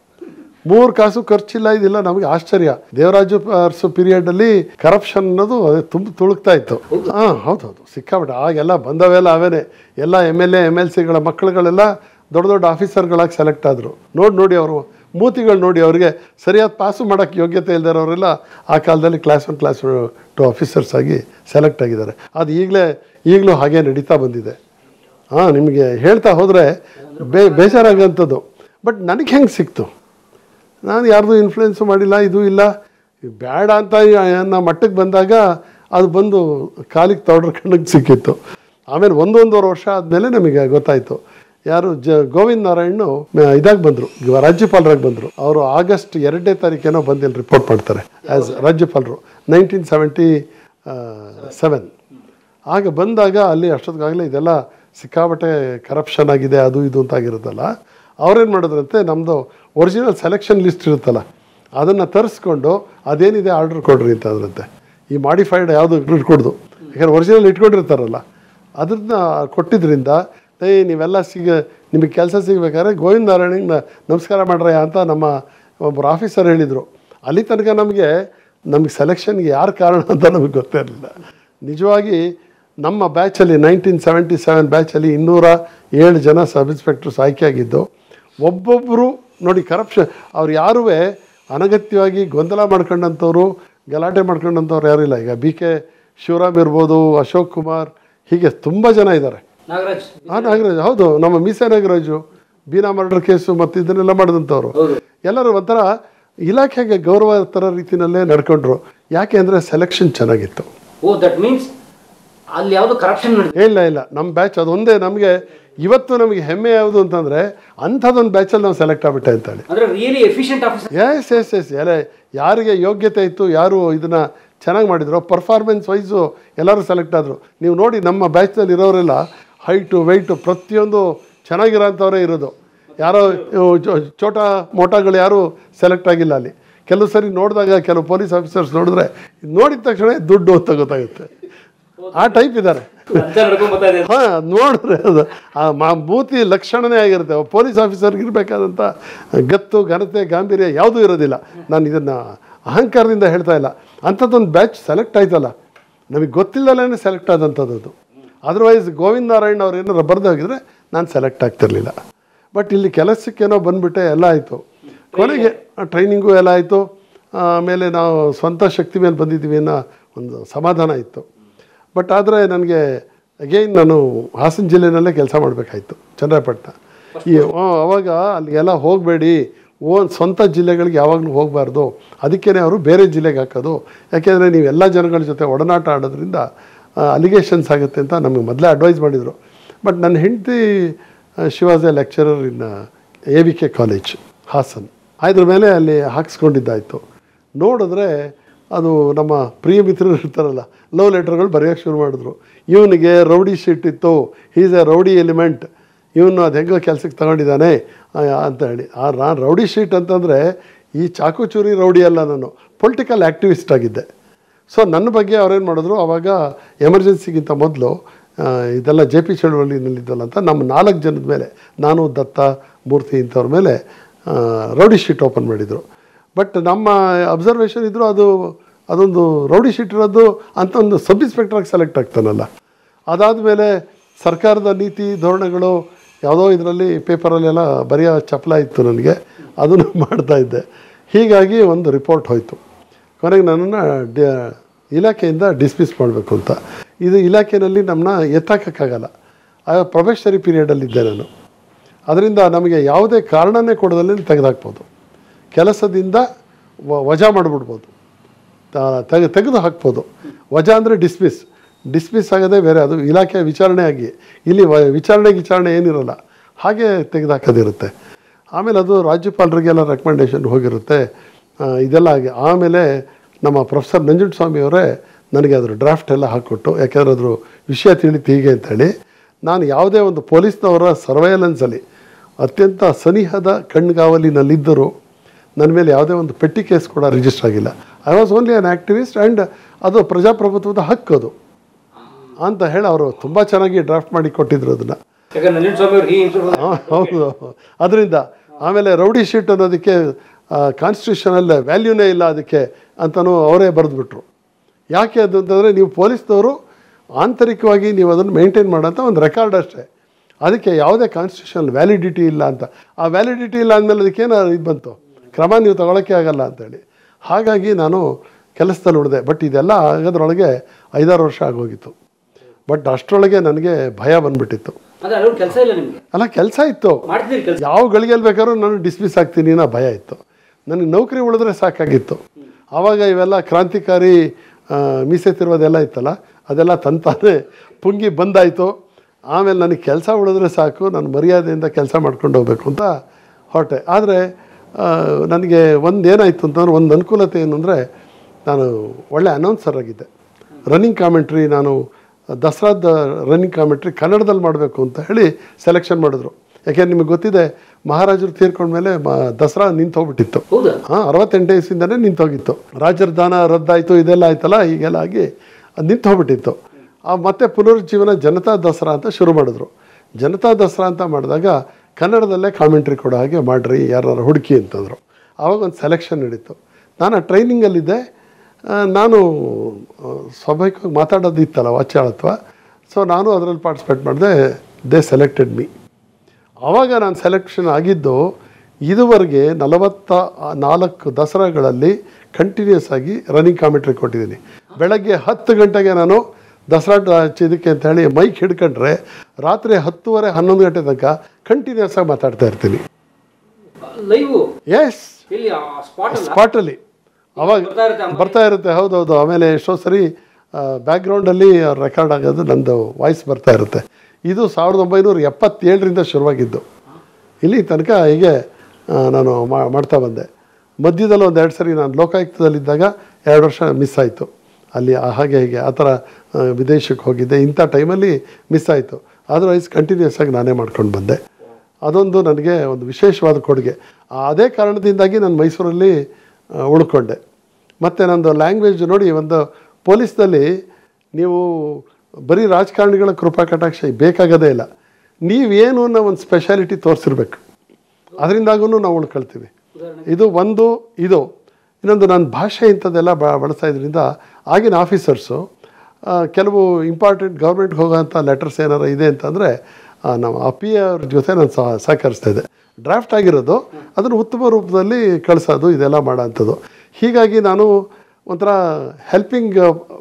ಮೂರು ಕಾಸು ಖರ್ಚಿಲ್ಲ ಇದಿಲ್ಲ ನಮಗೆ ಆಶ್ಚರ್ಯ ದೇವರಾಜು ಅರಸು ಪೀರಿಯಡಲ್ಲಿ ಕರಪ್ಷನ್ ಅನ್ನೋದು ಅದೇ ತುಂಬ ತುಳುಕ್ತಾ ಇತ್ತು ಹಾಂ ಹೌದೌದು ಸಿಕ್ಕಾಬಿಟ್ಟು ಆಗೆಲ್ಲ ಬಂದವೆಲ್ಲ ಅವೇನೆ ಎಲ್ಲ M L A M L ಸಿಗಳ ಮಕ್ಕಳುಗಳೆಲ್ಲ ದೊಡ್ಡ ದೊಡ್ಡ ಆಫೀಸರ್ಗಳಾಗಿ ಸೆಲೆಕ್ಟ್ ಆದರು ನೋಡಿ ನೋಡಿ ಅವರು ಮೂತಿಗಳು ನೋಡಿ ಅವರಿಗೆ ಸರಿಯಾದ ಪಾಸು ಮಾಡೋಕ್ಕೆ ಯೋಗ್ಯತೆ ಇಲ್ದಿರೋರೆಲ್ಲ ಆ ಕಾಲದಲ್ಲಿ class one class two officers ಆಗಿ ಸೆಲೆಕ್ಟ್ ಆಗಿದ್ದಾರೆ ಅದು ಈಗಲೇ ಈಗಲೂ ಹಾಗೆ ನಡೀತಾ ಬಂದಿದೆ ಹಾಂ ನಿಮಗೆ ಹೇಳ್ತಾ ಹೋದರೆ ಬೇ ಬೇಜಾರಾಗೋಂಥದ್ದು ಬಟ್ ನನಗೆ ಹೆಂಗೆ ಸಿಕ್ತು ನಾನು ಯಾರ್ದು ಇನ್ಫ್ಲುಯೆನ್ಸು ಮಾಡಿಲ್ಲ ಇದು ಇಲ್ಲ ಬೇಡ ಅಂತ ಅನ್ನೋ ಮಟ್ಟಕ್ಕೆ ಬಂದಾಗ ಅದು ಬಂದು ಕಾಲಿಗೆ ತೌಡ್ರ ಕಣ್ಣಿಗೆ ಸಿಕ್ಕಿತ್ತು ಆಮೇಲೆ ಒಂದೊಂದೂವರೆ ವರ್ಷ ಆದಮೇಲೆ ನಮಗೆ ಗೊತ್ತಾಯಿತು ಯಾರು ಜ ಗೋವಿಂದ್ ನಾರಾಯಣ್ ಇದಾಗಿ ಬಂದರು ರಾಜ್ಯಪಾಲರಾಗಿ ಬಂದರು ಅವರು ಆಗಸ್ಟ್ ಎರಡನೇ ತಾರೀಕೇನೋ ಬಂದು ಇಲ್ಲಿ ರಿಪೋರ್ಟ್ ಮಾಡ್ತಾರೆ ಆ್ಯಸ್ ರಾಜ್ಯಪಾಲರು ನೈನ್ಟೀನ್ ಸೆವೆಂಟಿ ಸೆವೆನ್ ಆಗ ಬಂದಾಗ ಅಲ್ಲಿ ಅಷ್ಟೊತ್ತಿಗಾಗಲೇ ಇದೆಲ್ಲ ಸಿಕ್ಕಾಬಟ್ಟೆ ಕರಪ್ಷನ್ ಆಗಿದೆ ಅದು ಇದು ಅಂತ ಆಗಿರುತ್ತಲ್ಲ ಅವ್ರೇನು ಮಾಡಿದ್ರಂತೆ ನಮ್ಮದು ಒರಿಜಿನಲ್ ಸೆಲೆಕ್ಷನ್ ಲಿಸ್ಟ್ ಇರುತ್ತಲ್ಲ ಅದನ್ನು ತರಿಸ್ಕೊಂಡು ಅದೇನಿದೆ ಆರ್ಡ್ರ್ ಕೊಡ್ರಿ ಅಂತ ಅದ್ರಂತೆ ಈ ಮಾಡಿಫೈಡ್ ಯಾವುದು ಇಟ್ಕೊಡ್ದು ಯಾಕಂದ್ರೆ ಒರಿಜಿನಲ್ ಇಟ್ಕೊಂಡಿರ್ತಾರಲ್ಲ ಅದನ್ನ ಕೊಟ್ಟಿದ್ರಿಂದ ಏಯ್ ನೀವೆಲ್ಲ ಸಿಗ ನಿಮಗೆ ಕೆಲಸ ಸಿಗಬೇಕಾದ್ರೆ ಗೋವಿಂದ ನಾರಾಯಣಿಗೆ ನ- ನಮಸ್ಕಾರ ಮಾಡ್ರಯ್ಯ ಅಂತ ನಮ್ಮ ಒಬ್ಬರು ಆಫೀಸರ್ ಹೇಳಿದರು ಅಲ್ಲಿ ತನಕ ನಮಗೆ ನಮಗೆ ಸೆಲೆಕ್ಷನ್ಗೆ ಯಾರು ಕಾರಣ ಅಂತ ನಮಗೆ ಗೊತ್ತೇ ಇರಲಿಲ್ಲ ನಿಜವಾಗಿ ನಮ್ಮ ಬ್ಯಾಚಲ್ಲಿ ನೈನ್ಟೀನ್ ಸೆವೆಂಟಿ ಸೆವೆನ್ ಬ್ಯಾಚಲ್ಲಿ ಇನ್ನೂರ ಏಳು ಜನ ಸಬ್ ಇನ್ಸ್ಪೆಕ್ಟರ್ಸ್ ಆಯ್ಕೆಯಾಗಿದ್ದು ಒಬ್ಬೊಬ್ಬರು ನೋಡಿ ಕರಪ್ಷನ್ ಅವ್ರು ಯಾರೂ ಅನಗತ್ಯವಾಗಿ ಗೊಂದಲ ಮಾಡ್ಕೊಂಡಂಥವ್ರು ಗಲಾಟೆ ಮಾಡ್ಕೊಂಡಂಥವ್ರು ಯಾರೂ ಇಲ್ಲ ಈಗ ಬಿ ಕೆ ಶಿವರಾಮ್ ಇರ್ಬೋದು ಅಶೋಕ್ ಕುಮಾರ್ ಹೀಗೆ ತುಂಬ ಜನ ಇದ್ದಾರೆ ನಾಗರಾಜ್ ಆ ನಾಗರಾಜ್ ಹೌದು ನಮ್ಮ ಮೀಸೆ ನಾಗರಾಜು ಬೀನಾ ಮರ್ಡರ್ ಕೇಸು ಮತ್ತು ಇದನ್ನೆಲ್ಲ ಮಾಡಿದಂಥವ್ರು ಹೌದು ಎಲ್ಲರೂ ಒಂಥರ ಇಲಾಖೆಗೆ ಗೌರವ ಥರ ರೀತಿಯಲ್ಲೇ ನಡ್ಕೊಂಡ್ರು ಯಾಕೆ ಅಂದರೆ ಸೆಲೆಕ್ಷನ್ ಚೆನ್ನಾಗಿತ್ತು ಓ ದಟ್ ಮೀನ್ಸ್ ಅಲ್ಲಿ ಯಾವುದು ಕರಪ್ಷನ್ ನಡೆದಿದೆ ಇಲ್ಲ ಇಲ್ಲ ನಮ್ಮ ಬ್ಯಾಚ್ ಅದೊಂದೇ ನಮಗೆ ಇವತ್ತು ನಮಗೆ ಹೆಮ್ಮೆ ಯಾವುದು ಅಂತಂದರೆ ಅಂಥದ್ದೊಂದು ಬ್ಯಾಚಲ್ಲಿ ನಾವು ಸೆಲೆಕ್ಟ್ ಆಗ್ಬಿಟ್ಟೆ ಅಂತೇಳಿ ಅಂದ್ರೆ really efficient officer yes yes yes ಎಲ್ಲ ಯಾರಿಗೆ ಯೋಗ್ಯತೆ ಇತ್ತು ಯಾರು ಇದನ್ನು ಚೆನ್ನಾಗಿ ಮಾಡಿದ್ರು ಪರ್ಫಾರ್ಮೆನ್ಸ್ ವೈಸು ಎಲ್ಲರೂ ಸೆಲೆಕ್ಟ್ ಆದರು ನೀವು ನೋಡಿ ನಮ್ಮ ಬ್ಯಾಚ್ನಲ್ಲಿ ಇರೋರೆಲ್ಲ ಹೈಟು ವೆಯ್ಟು ಪ್ರತಿಯೊಂದು ಚೆನ್ನಾಗಿರೋಂಥವರೇ ಇರೋದು ಯಾರೋ ಇವು ಚೋ- ಚೋಟ ಮೋಟಾಗಳು ಯಾರೂ ಸೆಲೆಕ್ಟ್ ಆಗಿಲ್ಲ ಅಲ್ಲಿ ಕೆಲವು ಸರಿ ನೋಡಿದಾಗ ಕೆಲವು ಪೊಲೀಸ್ ಆಫೀಸರ್ಸ್ ನೋಡಿದ್ರೆ ಇದ್ ನೋಡಿದ ತಕ್ಷಣ ದುಡ್ಡು ಅಂತ ಗೊತ್ತಾಗುತ್ತೆ ಆ ಟೈಪ್ ಇದ್ದಾರೆ ಲಂಚ ನಡ್ಕೊಂಡ್ ಬರ್ತಾ ಇದೆ ಹಾಂ ನೋಡಿದ್ರೆ ಅದು ಆ ಮಾ ಮೂತಿ ಲಕ್ಷಣನೇ ಆಗಿರುತ್ತೆ ಒಬ್ಬ ಪೊಲೀಸ್ ಆಫೀಸರ್ಗೆ ಇರಬೇಕಾದಂಥ ಗತ್ತು ಘನತೆ ಗಾಂಭೀರ್ಯ ಯಾವುದೂ ಇರೋದಿಲ್ಲ ನಾನು ಇದನ್ನು ಅಹಂಕಾರದಿಂದ ಹೇಳ್ತಾ ಇಲ್ಲ ಅಂಥದ್ದೊಂದು ಬ್ಯಾಚ್ ಸೆಲೆಕ್ಟ್ ಆಯ್ತಲ್ಲ ನಮಗೆ ಗೊತ್ತಿಲ್ಲದಲೇ ಸೆಲೆಕ್ಟ್ ಆದಂಥದ್ದು ಅದು ಅದರ್ವೈಸ್ ಗೋವಿಂದ ನಾರಾಯಣ್ ಅವ್ರು ಏನಾರು ಬರ್ದಾಗಿದ್ರೆ ನಾನು ಸೆಲೆಕ್ಟ್ ಆಗ್ತಿರ್ಲಿಲ್ಲ ಬಟ್ ಇಲ್ಲಿ ಕೆಲಸಕ್ಕೇನೋ ಬಂದುಬಿಟ್ಟೆ ಎಲ್ಲ ಆಯಿತು ಕೊನೆಗೆ ಟ್ರೈನಿಂಗು ಎಲ್ಲ ಆಯಿತು ಆಮೇಲೆ ನಾವು ಸ್ವಂತ ಶಕ್ತಿ ಮೇಲೆ ಬಂದಿದ್ದೀವಿ ಅನ್ನೋ ಒಂದು ಸಮಾಧಾನ ಇತ್ತು ಬಟ್ ಆದರೆ ನನಗೆ ಅಗೈನ್ ನಾನು ಹಾಸನ ಜಿಲ್ಲೆನಲ್ಲೇ ಕೆಲಸ ಮಾಡಬೇಕಾಯ್ತು ಚನ್ನರಾಯಪಟ್ಟಣ ಈ ಆ, ಅವಾಗ ಅಲ್ಲಿಗೆಲ್ಲ ಹೋಗಬೇಡಿ ಓನ್ ಸ್ವಂತ ಜಿಲ್ಲೆಗಳಿಗೆ ಯಾವಾಗಲೂ ಹೋಗಬಾರ್ದು ಅದಕ್ಕೇ ಅವರು ಬೇರೆ ಜಿಲ್ಲೆಗೆ ಹಾಕೋದು ಯಾಕೆಂದರೆ ನೀವು ಎಲ್ಲ ಜನಗಳ ಜೊತೆ ಒಡನಾಟ ಆಡೋದ್ರಿಂದ ಅಲಿಗೇಷನ್ಸ್ ಆಗುತ್ತೆ ಅಂತ ನಮಗೆ ಮೊದಲೇ ಅಡ್ವೈಸ್ ಮಾಡಿದರು ಬಟ್ ನನ್ನ ಹೆಂಡತಿ she was a lecturer in A V K college Hassan ಅದ್ರ ಮೇಲೆ ಅಲ್ಲಿ ಹಾಕ್ಸ್ಕೊಂಡಿದ್ದಾಯಿತು ನೋಡಿದ್ರೆ ಅದು ನಮ್ಮ ಪ್ರಿಯ ಮಿತ್ರರು ಇರ್ತಾರಲ್ಲ ಲವ್ ಲೆಟರ್ಗಳು ಬರೆಯೋಕ್ಕೆ ಶುರು ಮಾಡಿದ್ರು ಇವನಿಗೆ ರೌಡಿ ಶೀಟ್ ಇತ್ತು ಹೀಸ್ ಎ ರೌಡಿ ಎಲಿಮೆಂಟ್ ಇವನು ಅದು ಹೆಂಗೋ ಕೆಲಸಕ್ಕೆ ತಗೊಂಡಿದ್ದಾನೆ ಆ, ಅಂತ ಹೇಳಿ ಆ ನಾನು ರೌಡಿ ಶೀಟ್ ಅಂತಂದರೆ ಈ ಚಾಕು ಚೂರಿ ರೌಡಿ ಅಲ್ಲ ನಾನು ಪೊಲಿಟಿಕಲ್ ಆ್ಯಕ್ಟಿವಿಸ್ಟ್ ಆಗಿದ್ದೆ ಸೊ ನನ್ನ ಬಗ್ಗೆ ಅವ್ರೇನು ಮಾಡಿದ್ರು ಆವಾಗ ಎಮರ್ಜೆನ್ಸಿಗಿಂತ ಮೊದಲು ಇದೆಲ್ಲ ಜೆ ಪಿ ಚಳವಳಿನಲ್ಲಿದ್ದಲ್ಲ ಅಂತ ನಮ್ಮ ನಾಲ್ಕು ಜನದ ಮೇಲೆ ನಾನು ದತ್ತ ಮೂರ್ತಿ ಇಂಥವ್ರ ಮೇಲೆ ಆ, ರೌಡಿ ಶೀಟ್ ಓಪನ್ ಮಾಡಿದರು ಬಟ್ ನಮ್ಮ ಅಬ್ಸರ್ವೇಷನ್ ಇದ್ದರೂ ಅದು ಅದೊಂದು ರೌಡಿ ಶೀಟ್ ಇರೋದು ಅಂತ ಒಂದು ಸಬ್ ಇನ್ಸ್ಪೆಕ್ಟ್ರಾಗಿ ಸೆಲೆಕ್ಟ್ ಆಗ್ತಾನಲ್ಲ ಅದಾದಮೇಲೆ ಸರ್ಕಾರದ ನೀತಿ ಧೋರಣೆಗಳು ಯಾವುದೋ ಇದರಲ್ಲಿ ಪೇಪರಲ್ಲೆಲ್ಲ ಬರೆಯೋ ಚಪಲ ಇತ್ತು ನನಗೆ ಅದನ್ನು ಮಾಡ್ತಾ ಇದ್ದೆ ಹೀಗಾಗಿ ಒಂದು ರಿಪೋರ್ಟ್ ಹೋಯಿತು ಕೊನೆಗೆ ನನ್ನನ್ನು ಡ ಇಲಾಖೆಯಿಂದ ಡಿಸ್ಮಿಸ್ ಮಾಡಬೇಕು ಅಂತ ಇದು ಇಲಾಖೆಯಲ್ಲಿ ನಮ್ಮನ್ನ ಎತ್ತಾಕೋಕ್ಕಾಗಲ್ಲ ಆ ಪ್ರೊಫೆಷನರಿ ಪೀರಿಯಡಲ್ಲಿದ್ದೆ ನಾನು ಅದರಿಂದ ನಮಗೆ ಯಾವುದೇ ಕಾರಣನೇ ಕೊಡದಲ್ಲಿ ತೆಗೆದುಹಾಕ್ಬೋದು ಕೆಲಸದಿಂದ ವ- ವಜಾ ಮಾಡಿಬಿಡ್ಬೋದು ತ- ತೆಗೆ ತೆಗೆದು ಹಾಕ್ಬೋದು ವಜಾ ಅಂದರೆ ಡಿಸ್ಮಿಸ್ ಡಿಸ್ಮಿಸ್ ಆಗೋದೇ ಬೇರೆ ಅದು ಇಲಾಖೆ ವಿಚಾರಣೆ ಆಗಿ ಇಲ್ಲಿ ವ ವಿಚಾರಣೆ ವಿಚಾರಣೆ ಏನಿರಲ್ಲ ಹಾಗೆ ತೆಗೆದುಹಾಕೋದಿರುತ್ತೆ ಆಮೇಲೆ ಅದು ರಾಜ್ಯಪಾಲರಿಗೆಲ್ಲ ರೆಕಮೆಂಡೇಷನ್ ಹೋಗಿರುತ್ತೆ ಆ, ಇದೆಲ್ಲ ಆಗಿ ಆಮೇಲೆ ನಮ್ಮ ಪ್ರೊಫೆಸರ್ ನಂಜುಂಡಸ್ವಾಮಿ ಅವರೇ ನನಗೆ ಅದ್ರ ಡ್ರಾಫ್ಟ್ ಎಲ್ಲ ಹಾಕ್ಕೊಟ್ಟು ಯಾಕೆಂದ್ರೆ ಅದ್ರ ವಿಷಯ ತಿಳಿತು ಹೀಗೆ ಅಂತೇಳಿ ನಾನು ಯಾವುದೇ ಒಂದು ಪೊಲೀಸ್ನವರ ಸರ್ವೈಲೆನ್ಸಲ್ಲಿ ಅತ್ಯಂತ ಸನಿಹದ ಕಣ್ಗಾವಲಿನಲ್ಲಿದ್ದರೂ ನನ್ನ ಮೇಲೆ ಯಾವುದೇ ಒಂದು ಪೆಟ್ಟಿ ಕೇಸ್ ಕೂಡ ರಿಜಿಸ್ಟರ್ ಆಗಿಲ್ಲ I was only an activist and ಅದು ಪ್ರಜಾಪ್ರಭುತ್ವದ ಹಕ್ಕದು ಅಂತ ಹೇಳಿ ಅವರು ತುಂಬ ಚೆನ್ನಾಗಿ ಡ್ರಾಫ್ಟ್ ಮಾಡಿ ಕೊಟ್ಟಿದ್ರು ಅದನ್ನು ಯಾಕಂದ್ರೆ ನಂಜುಂಡ ಸ್ವಾಮಿ ಅವ್ರು ಈ ಇಂಪ್ರೂವ್ ಹೌದು ಅದರಿಂದ ಆಮೇಲೆ ರೌಡಿ ಶೀಟ್ ಅನ್ನೋದಕ್ಕೆ ಕಾನ್ಸ್ಟಿಟ್ಯೂಷನಲ್ ವ್ಯಾಲ್ಯೂನೇ ಇಲ್ಲ ಅದಕ್ಕೆ ಅಂತಲೂ ಅವರೇ ಬರೆದ್ಬಿಟ್ರು ಯಾಕೆ ಅದು ಅಂತಂದರೆ ನೀವು ಪೊಲೀಸ್ನವರು ಆಂತರಿಕವಾಗಿ ನೀವು ಅದನ್ನು ಮೇಂಟೈನ್ ಮಾಡೋಂಥ ಒಂದು ರೆಕಾರ್ಡ್ ಅಷ್ಟೇ ಅದಕ್ಕೆ ಯಾವುದೇ ಕಾನ್ಸ್ಟಿಟ್ಯೂಷನಲ್ ವ್ಯಾಲಿಡಿಟಿ ಇಲ್ಲ ಅಂತ ಆ ವ್ಯಾಲಿಡಿಟಿ ಇಲ್ಲ ಅಂದಮೇಲೆ ಅದಕ್ಕೇನು ಇದು ಬಂತು ಕ್ರಮ ನೀವು ತಗೊಳ್ಳೋಕ್ಕೆ ಆಗಲ್ಲ ಅಂತೇಳಿ ಹಾಗಾಗಿ ನಾನು ಕೆಲಸದಲ್ಲಿ ಉಳಿದೆ ಬಟ್ ಇದೆಲ್ಲ ಆಗೋದ್ರೊಳಗೆ ಐದಾರು ವರ್ಷ ಆಗೋಗಿತ್ತು ಬಟ್ ಅಷ್ಟರೊಳಗೆ ನನಗೆ ಭಯ ಬಂದ್ಬಿಟ್ಟಿತ್ತು ಅಂದ್ರೆ ಅವ್ರ ಕೆಲಸ ಇಲ್ಲ ನಿಮ್ಗೆ ಅಲ್ಲ ಕೆಲಸ ಇತ್ತು ಮಾಡ್ತಿದ್ದೀರಿ ಕೆಲಸ ಯಾವ ಗಳಿಗೆಯಲ್ಲಿ ಬೇಕಾದ್ರೂ ನಾನು ಡಿಸ್ಮಿಸ್ ಆಗ್ತೀನಿ ಅನ್ನೋ ಭಯ ಇತ್ತು ನನಗೆ ನೌಕರಿ ಉಳಿದ್ರೆ ಸಾಕಾಗಿತ್ತು ಆವಾಗ ಇವೆಲ್ಲ ಕ್ರಾಂತಿಕಾರಿ ಆ, ಮೀಸೆ ತಿರುವುದೆಲ್ಲ ಇತ್ತಲ್ಲ ಅದೆಲ್ಲ ತಂತಾನೆ ಪುಂಗಿ ಬಂದಾಯಿತು ಆಮೇಲೆ ನನಗೆ ಕೆಲಸ ಉಳಿದ್ರೆ ಸಾಕು ನಾನು ಮರ್ಯಾದೆಯಿಂದ ಕೆಲಸ ಮಾಡ್ಕೊಂಡು ಹೋಗ್ಬೇಕು ಅಂತ ಹೊರಟೆ ಆದರೆ ನನಗೆ ಒಂದು ಏನಾಯಿತು ಅಂತಂದ್ರೆ ಒಂದು ಅನುಕೂಲತೆ ಏನು ಅಂದರೆ ನಾನು ಒಳ್ಳೆ ಅನೌನ್ಸರ್ ಆಗಿದ್ದೆ ರನ್ನಿಂಗ್ ಕಾಮೆಂಟ್ರಿ ನಾನು ದಸರಾದ ರನ್ನಿಂಗ್ ಕಾಮೆಂಟ್ರಿ ಕನ್ನಡದಲ್ಲಿ ಮಾಡಬೇಕು ಅಂತ ಹೇಳಿ ಸೆಲೆಕ್ಷನ್ ಮಾಡಿದ್ರು ಯಾಕೆಂದ್ರೆ ನಿಮಗೆ ಗೊತ್ತಿದೆ ಮಹಾರಾಜರು ತೀರ್ಕೊಂಡ್ಮೇಲೆ ಮ ದಸರಾ ನಿಂತು ಹೋಗ್ಬಿಟ್ಟಿತ್ತು ಹೌದಾ ಹಾಂ ಅರವತ್ತೆಂಟು ವಯಸ್ಸಿಂದನೇ ನಿಂತೋಗಿತ್ತು ರಾಜರ ದಾನ ರದ್ದಾಯಿತು ಇದೆಲ್ಲ ಆಯ್ತಲ್ಲ ಹೀಗೆಲ್ಲ ಆಗಿ ಅದು ನಿಂತು ಹೋಗ್ಬಿಟ್ಟಿತ್ತು ಆ ಮತ್ತೆ ಪುನರುಜ್ಜೀವನ ಜನತಾ ದಸರಾ ಅಂತ ಶುರು ಮಾಡಿದ್ರು ಜನತಾ ದಸರಾ ಅಂತ ಮಾಡಿದಾಗ ಕನ್ನಡದಲ್ಲೇ ಕಾಮೆಂಟ್ರಿ ಕೊಡೋ ಹಾಗೆ ಮಾಡ್ರಿ ಯಾರು ಹುಡುಕಿ ಅಂತಂದರು ಆವಾಗ ಒಂದು ಸೆಲೆಕ್ಷನ್ ನಡೀತು ನಾನು ಆ ಟ್ರೈನಿಂಗಲ್ಲಿದ್ದೆ ಆ, ನಾನು ಆ, ಸ್ವಾಭಾವಿಕವಾಗಿ ಮಾತಾಡೋದಿತ್ತಲ್ಲ ವಾಚಾಳತ್ವ ಸೊ ನಾನು ಅದರಲ್ಲಿ ಪಾರ್ಟಿಸಿಪೇಟ್ ಮಾಡಿದೆ ದೇ ಸೆಲೆಕ್ಟೆಡ್ ಮೀ ಆವಾಗ ನಾನು ಸೆಲೆಕ್ಷನ್ ಆಗಿದ್ದು ಇದುವರೆಗೆ ನಲವತ್ತ ನಾಲ್ಕು ದಸರಾಗಳಲ್ಲಿ ಕಂಟಿನ್ಯೂಸ್ ಆಗಿ ರನ್ನಿಂಗ್ ಕಾಮೆಂಟ್ರಿ ಕೊಟ್ಟಿದ್ದೀನಿ ಬೆಳಗ್ಗೆ ಹತ್ತು ಗಂಟೆಗೆ ನಾನು ದಸರಾ ಇದಕ್ಕೆ ಅಂತ ಹೇಳಿ ಮೈಕ್ ಹಿಡ್ಕೊಂಡ್ರೆ ರಾತ್ರಿ ಹತ್ತುವರೆ ಹನ್ನೊಂದು ಗಂಟೆ ತನಕ ಕಂಟಿನ್ಯೂಸ್ ಆಗಿ ಮಾತಾಡ್ತಾ ಇರ್ತೀನಿ ಲೈವ್ ಎಸ್ ಇಲ್ಲಿ ಸ್ಪಾಟ್ ಅಲ್ಲ ಸ್ಪಾಟಲ್ಲಿ ಅವಾಗ ಬರ್ತಾ ಇರುತ್ತೆ ಅಮ್ಮ. ಬರ್ತಾ ಇರುತ್ತೆ ಹೌದೌದು ಆಮೇಲೆ ಎಷ್ಟೋ ಸರಿ ಬ್ಯಾಕ್ಗ್ರೌಂಡಲ್ಲಿ ರೆಕಾರ್ಡ್ ಆಗೋದು ನಂದು ವಾಯ್ಸ್ ಬರ್ತಾ ಇರುತ್ತೆ ಇದು ಸಾವಿರದ ಒಂಬೈನೂರ ಎಪ್ಪತ್ತೇಳರಿಂದ ಶುರುವಾಗಿದ್ದು ಇಲ್ಲಿ ತನಕ ಹೀಗೆ ಆ, ನಾನು ಮಾ- ಮಾಡ್ತಾ ಬಂದೆ ಮಧ್ಯದಲ್ಲಿ ಒಂದು ಎರಡು ಸರಿ ನಾನು ಲೋಕಾಯುಕ್ತದಲ್ಲಿದ್ದಾಗ ಎರಡು ವರ್ಷ ಮಿಸ್ ಆಯಿತು ಅಲ್ಲಿ ಆ ಹಾಗೆ ಹೀಗೆ ಆ ಥರ ಆ, ವಿದೇಶಕ್ಕೆ ಹೋಗಿದ್ದೆ ಇಂಥ ಟೈಮಲ್ಲಿ ಮಿಸ್ ಆಯಿತು ಅದರ್ವೈಸ್ ಕಂಟಿನ್ಯೂಸ್ ಆಗಿ ನಾನೇ ಮಾಡ್ಕೊಂಡು ಬಂದೆ ಅದೊಂದು ನನಗೆ ಒಂದು ವಿಶೇಷವಾದ ಕೊಡುಗೆ ಆ- ಅದೇ ಕಾರಣದಿಂದಾಗಿ ನಾನು ಮೈಸೂರಲ್ಲಿ ಆ, ಉಳ್ಕೊಂಡೆ ಮತ್ತು ನಂದು ಲ್ಯಾಂಗ್ವೇಜ್ ನೋಡಿ ಒಂದು ಪೊಲೀಸ್ನಲ್ಲಿ ನೀವು ಬರೀ ರಾಜಕಾರಣಿಗಳ ಕೃಪಾ ಕಟಾಕ್ಷ ಬೇಕಾಗೋದೇ ಇಲ್ಲ ನೀವೇನು ಅನ್ನೋ ಒಂದು ಸ್ಪೆಷಾಲಿಟಿ ತೋರಿಸಿರ್ಬೇಕು ಅದರಿಂದಾಗೂ ನಾವು ಉಳ್ಕೊಳ್ತೀವಿ ಇದು ಒಂದು ಇದು ಇನ್ನೊಂದು ನನ್ನ ಭಾಷೆ ಇಂಥದ್ದೆಲ್ಲ ಬ ಬಳಸ್ತಾ ಇದ್ರಿಂದ ಆಗಿನ ಆಫೀಸರ್ಸು ಕೆಲವು ಇಂಪಾರ್ಟೆಂಟ್ ಗೌರ್ಮೆಂಟ್ಗೆ ಹೋಗೋಂಥ ಲೆಟರ್ಸ್ ಏನಾರು ಇದೆ ಅಂತಂದರೆ ನಮ್ಮ ಅಪ್ಪಿ ಅವ್ರ ಜೊತೆ ನಾನು ಸಹ ಸಹಕರಿಸ್ತಾ ಇದ್ದೆ ಡ್ರಾಫ್ಟ್ ಆಗಿರೋದು ಅದನ್ನು ಉತ್ತಮ ರೂಪದಲ್ಲಿ ಕಳಿಸೋದು ಇದೆಲ್ಲ ಮಾಡೋಂಥದ್ದು ಹೀಗಾಗಿ ನಾನು ಒಂಥರ ಹೆಲ್ಪಿಂಗ್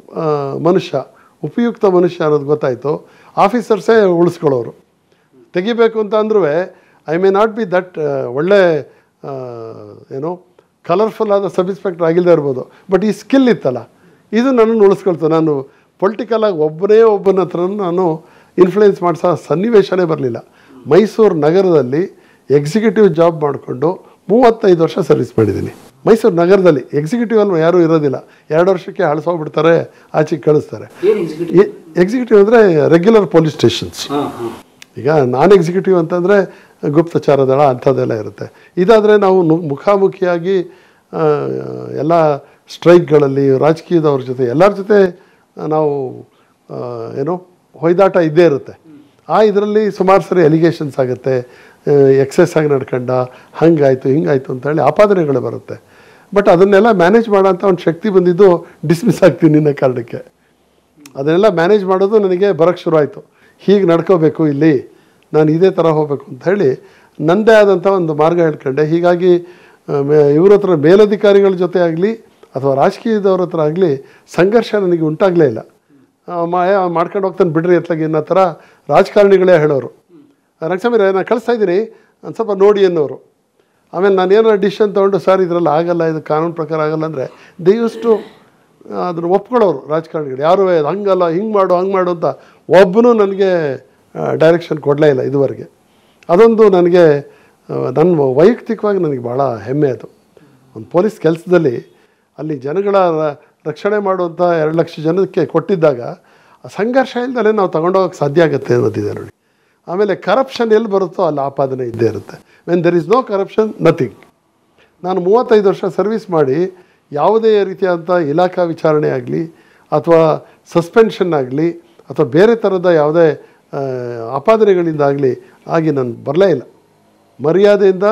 ಮನುಷ್ಯ ಉಪಯುಕ್ತ ಮನುಷ್ಯ ಅನ್ನೋದು ಗೊತ್ತಾಯಿತು ಆಫೀಸರ್ಸೇ ಉಳಿಸ್ಕೊಳ್ಳೋರು ತೆಗಿಬೇಕು ಅಂತ ಅಂದ್ರೂ I may not be that ಒಳ್ಳೆ ಆ, ಏನು ಕಲರ್ಫುಲ್ ಆದ ಸಬ್ ಇನ್ಸ್ಪೆಕ್ಟರ್ ಆಗಿಲ್ಲದೆ ಇರ್ಬೋದು ಬಟ್ ಈ ಸ್ಕಿಲ್ ಇತ್ತಲ್ಲ ಇದು ನನ್ನನ್ನು ಉಳಿಸ್ಕೊಳ್ತು ನಾನು ಪೊಲಿಟಿಕಲಾಗಿ ಒಬ್ಬನೇ ಒಬ್ಬನ ಹತ್ರ ನಾನು ಇನ್ಫ್ಲೂಯೆನ್ಸ್ ಮಾಡಿಸೋ ಸನ್ನಿವೇಶನೇ ಬರಲಿಲ್ಲ ಮೈಸೂರು ನಗರದಲ್ಲಿ ಎಕ್ಸಿಕ್ಯೂಟಿವ್ ಜಾಬ್ ಮಾಡಿಕೊಂಡು ಮೂವತ್ತೈದು ವರ್ಷ ಸರ್ವಿಸ್ ಮಾಡಿದ್ದೀನಿ ಮೈಸೂರು ನಗರದಲ್ಲಿ ಎಕ್ಸಿಕ್ಯೂಟಿವ್ ಅಲ್ಲಿ ಯಾರೂ ಇರೋದಿಲ್ಲ ಎರಡು ವರ್ಷಕ್ಕೆ ಅಳಿಸೋಗ್ಬಿಡ್ತಾರೆ ಆಚೆಗೆ ಕಳಿಸ್ತಾರೆ ಏನ್ ಎಕ್ಸಿಕ್ಯೂಟಿವ್ ಎಕ್ಸಿಕ್ಯೂಟಿವ್ ಅಂದರೆ ರೆಗ್ಯುಲರ್ ಪೊಲೀಸ್ ಸ್ಟೇಷನ್ಸ್ ಹಾ ಹಾ ಈಗ ನಾನ್ ಎಕ್ಸಿಕ್ಯೂಟಿವ್ ಅಂತಂದರೆ ಗುಪ್ತಚರ ದಳ ಅಂಥದ್ದೆಲ್ಲ ಇರುತ್ತೆ ಇದಾದರೆ ನಾವು ನು- ಮುಖಾಮುಖಿಯಾಗಿ ಆ, ಎಲ್ಲ ಸ್ಟ್ರೈಕ್ಗಳಲ್ಲಿ ರಾಜಕೀಯದವ್ರ ಜೊತೆ ಎಲ್ಲರ ಜೊತೆ ನಾವು ಆ, ಏನು ಹೊಯ್ದಾಟ ಇದ್ದೇ ಇರುತ್ತೆ ಆ ಇದರಲ್ಲಿ ಸುಮಾರು ಸರಿ ಎಲಿಗೇಷನ್ಸ್ ಆಗುತ್ತೆ ಎಕ್ಸೆಸ್ ಆಗಿ ನಡ್ಕೊಂಡ ಹಂಗಾಯಿತು ಹಿಂಗಾಯಿತು ಅಂತೇಳಿ ಆಪಾದನೆಗಳು ಬರುತ್ತೆ ಬಟ್ ಅದನ್ನೆಲ್ಲ ಮ್ಯಾನೇಜ್ ಮಾಡೋಂಥ ಒಂದು ಶಕ್ತಿ ಬಂದಿದ್ದು ಡಿಸ್ಮಿಸ್ ಆಗ್ತೀನಿ ನಿನ್ನ ಕಾರಣಕ್ಕೆ ಅದನ್ನೆಲ್ಲ ಮ್ಯಾನೇಜ್ ಮಾಡೋದು ನನಗೆ ಬರೋಕ್ಕೆ ಶುರು ಆಯಿತು ಹೀಗೆ ನಡ್ಕೋಬೇಕು ಇಲ್ಲಿ ನಾನು ಇದೇ ಥರ ಹೋಗಬೇಕು ಅಂತ ಹೇಳಿ ನನ್ನದೇ ಆದಂಥ ಒಂದು ಮಾರ್ಗ ಹೇಳ್ಕೊಂಡೆ ಹೀಗಾಗಿ ಆ, ಮೇ- ಇವ್ರ ಹತ್ರ ಮೇಲಧಿಕಾರಿಗಳ ಜೊತೆ ಆಗಲಿ ಅಥವಾ ರಾಜಕೀಯದವ್ರ ಹತ್ರ ಆಗಲಿ ಸಂಘರ್ಷ ನನಗೆ ಉಂಟಾಗಲೇ ಇಲ್ಲ ಆ, ಮಾ ಏ, ಮಾಡ್ಕೊಂಡು ಹೋಗ್ತಾನೆ ಬಿಡ್ರಿ ಎತ್ಲಾಗಿ ಅನ್ನೋ ಥರ ರಾಜಕಾರಣಿಗಳೇ ಹೇಳೋರು ರಂಗಸ್ವಾಮಿ ನಾನು ಕಳಿಸ್ತಾ ಇದ್ದೀನಿ ಒಂದು ಸ್ವಲ್ಪ ನೋಡಿ ಅನ್ನೋರು ಆಮೇಲೆ ನಾನು ಏನಾರು ಡಿಸಿಷನ್ ತೊಗೊಂಡು ಸರ್ ಇದರಲ್ಲಿ ಆಗಲ್ಲ ಇದು ಕಾನೂನು ಪ್ರಕಾರ ಆಗಲ್ಲ ಅಂದರೆ ದೇ ಯೂಸ್ ಟು ಅದನ್ನು ಒಪ್ಕೊಳ್ಳೋರು ರಾಜಕಾರಣಿಗಳು ಯಾರು ಹಂಗಲ್ಲ ಹಿಂಗೆ ಮಾಡು ಹಂಗೆ ಮಾಡು ಅಂತ ಒಬ್ಬನೂ ನನಗೆ ಡೈರೆಕ್ಷನ್ ಕೊಡಲೇ ಇಲ್ಲ ಇದುವರೆಗೆ ಅದೊಂದು ನನಗೆ ಆ, ನನ್ನ ವೈಯಕ್ತಿಕವಾಗಿ ನನಗೆ ಭಾಳ ಹೆಮ್ಮೆ ಅದು ಒಂದು ಪೊಲೀಸ್ ಕೆಲಸದಲ್ಲಿ ಅಲ್ಲಿ ಜನಗಳ ರ- ರಕ್ಷಣೆ ಮಾಡುವಂಥ ಎರಡು ಲಕ್ಷ ಜನಕ್ಕೆ ಕೊಟ್ಟಿದ್ದಾಗ ಆ ಸಂಘರ್ಷ ಇಲ್ದಲೇ ನಾವು ತಗೊಂಡೋಗಕ್ಕೆ ಸಾಧ್ಯ ಆಗುತ್ತೆ ಅನ್ನೋದಿದೆ ನೋಡಿ ಆಮೇಲೆ ಕರಪ್ಷನ್ ಎಲ್ಲಿ ಬರುತ್ತೋ ಅಲ್ಲಿ ಆಪಾದನೆ ಇದ್ದೇ ಇರುತ್ತೆ when there is no corruption nothing ನಾನು ಮೂವತ್ತೈದು ವರ್ಷ ಸರ್ವಿಸ್ ಮಾಡಿ ಯಾವುದೇ ರೀತಿಯಾದಂಥ ಇಲಾಖಾ ವಿಚಾರಣೆ ಆಗಲಿ ಅಥವಾ ಸಸ್ಪೆನ್ಷನ್ ಆಗಲಿ ಅಥವಾ ಬೇರೆ ಥರದ ಯಾವುದೇ ಆ, ಆಪಾದನೆಗಳಿಂದಾಗಲಿ ಆಗಿ ನಾನು ಬರಲೇ ಇಲ್ಲ ಮರ್ಯಾದೆಯಿಂದ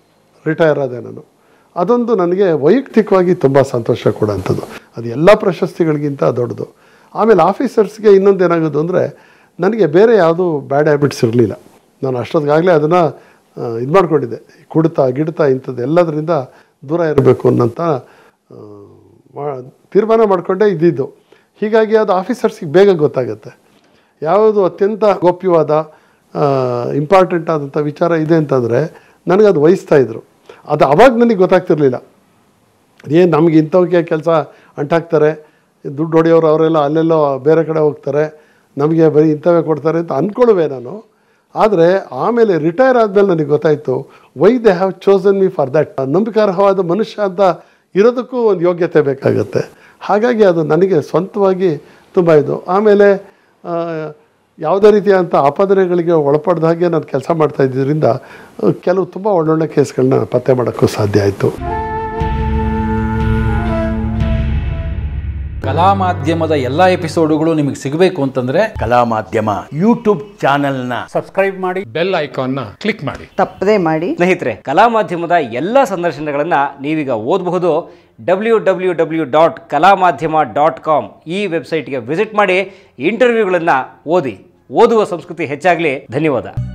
ರಿಟೈರ್ ಆದೆ ನಾನು ಅದೊಂದು ನನಗೆ ವೈಯಕ್ತಿಕವಾಗಿ ತುಂಬ ಸಂತೋಷ ಕೊಡೋಂಥದ್ದು ಅದು ಎಲ್ಲ ಪ್ರಶಸ್ತಿಗಳಿಗಿಂತ ದೊಡ್ಡದು ಆಮೇಲೆ ಆಫೀಸರ್ಸ್ಗೆ ಇನ್ನೊಂದು ಏನಾಗೋದು ಅಂದರೆ ನನಗೆ ಬೇರೆ ಯಾವುದೂ ಬ್ಯಾಡ್ ಹ್ಯಾಬಿಟ್ಸ್ ಇರಲಿಲ್ಲ ನಾನು ಅಷ್ಟೊತ್ತಿಗಾಗಲೇ ಅದನ್ನು ಇದು ಮಾಡ್ಕೊಂಡಿದ್ದೆ ಕುಡ್ತಾ ಗಿಡ್ತಾ ಇಂಥದ್ದು ಎಲ್ಲದರಿಂದ ದೂರ ಇರಬೇಕು ಅನ್ನೋಂಥ ಆ, ಮಾ- ತೀರ್ಮಾನ ಮಾಡಿಕೊಂಡೇ ಇದ್ದಿದ್ದು ಹೀಗಾಗಿ ಅದು ಆಫೀಸರ್ಸಿಗೆ ಬೇಗ ಗೊತ್ತಾಗುತ್ತೆ ಯಾವುದು ಅತ್ಯಂತ ಗೋಪ್ಯವಾದ ಇಂಪಾರ್ಟೆಂಟ್ ಆದಂಥ ವಿಚಾರ ಇದೆ ಅಂತಂದರೆ ನನಗದು ವಹಿಸ್ತಾ ಇದ್ರು ಅದು ಅವಾಗ ನನಗೆ ಗೊತ್ತಾಗ್ತಿರ್ಲಿಲ್ಲ ಏನು ನಮ್ಗೆ ಇಂಥವಕ್ಕೆ ಕೆಲಸ ಅಂಟಾಕ್ತಾರೆ ದುಡ್ಡು ಹೊಡೆಯೋರು ಅವರೆಲ್ಲ ಅಲ್ಲೆಲ್ಲೋ ಬೇರೆ ಕಡೆ ಹೋಗ್ತಾರೆ ನಮಗೆ ಬರೀ ಇಂಥವೇ ಕೊಡ್ತಾರೆ ಅಂತ ಅಂದ್ಕೊಳ್ಳುವೆ ನಾನು ಆದರೆ ಆಮೇಲೆ ರಿಟೈರ್ ಆದಮೇಲೆ ನನಗೆ ಗೊತ್ತಾಯಿತು why they have chosen me for that ನಂಬಿಕಾರ್ಹವಾದ ಮನುಷ್ಯ ಅಂತ ಇರೋದಕ್ಕೂ ಒಂದು ಯೋಗ್ಯತೆ ಬೇಕಾಗತ್ತೆ ಹಾಗಾಗಿ ಅದು ನನಗೆ ಸ್ವಂತವಾಗಿ ತುಂಬ ಇದು ಆಮೇಲೆ ಆ, ಯಾವುದೇ ರೀತಿಯಾದಂಥ ಆಪಾದನೆಗಳಿಗೆ ಒಳಪಡ್ದ ಹಾಗೆ ನಾನು ಕೆಲಸ ಮಾಡ್ತಾ ಇದ್ದಿದ್ದರಿಂದ ಆ, ಕೆಲವು ತುಂಬ ಒಳ್ಳೊಳ್ಳೆ ಕೇಸ್ಗಳನ್ನ ಪತ್ತೆ ಮಾಡೋಕ್ಕೂ ಸಾಧ್ಯ ಆಯಿತು ಕಲಾ ಮಾಧ್ಯಮದ ಎಲ್ಲ ಎಪಿಸೋಡುಗಳು ನಿಮಗೆ ಸಿಗಬೇಕು ಅಂತಂದ್ರೆ ಕಲಾ ಮಾಧ್ಯಮ ಯೂಟ್ಯೂಬ್ ಚಾನೆಲ್ನ ಬೆಲ್ ಐಕಾನ್ನ ಕ್ಲಿಕ್ ಮಾಡಿ ತಪ್ಪದೇ ಮಾಡಿ ಸ್ನೇಹಿತರೆ ಕಲಾ ಮಾಧ್ಯಮದ ಎಲ್ಲ ಸಂದರ್ಶನಗಳನ್ನು ನೀವೀಗ ಓದಬಹುದು ಡಬ್ಲ್ಯೂ ಡಬ್ಲ್ಯೂ ಡಬ್ಲ್ಯೂ ಡಾಟ್ ಕಲಾ ಮಾಧ್ಯಮ ಡಾಟ್ ಕಾಮ್ ಈ ವೆಬ್ಸೈಟ್ಗೆ ವಿಸಿಟ್ ಮಾಡಿ ಇಂಟರ್ವ್ಯೂಗಳನ್ನು ಓದಿ ಓದುವ ಸಂಸ್ಕೃತಿ ಹೆಚ್ಚಾಗಲಿ ಧನ್ಯವಾದ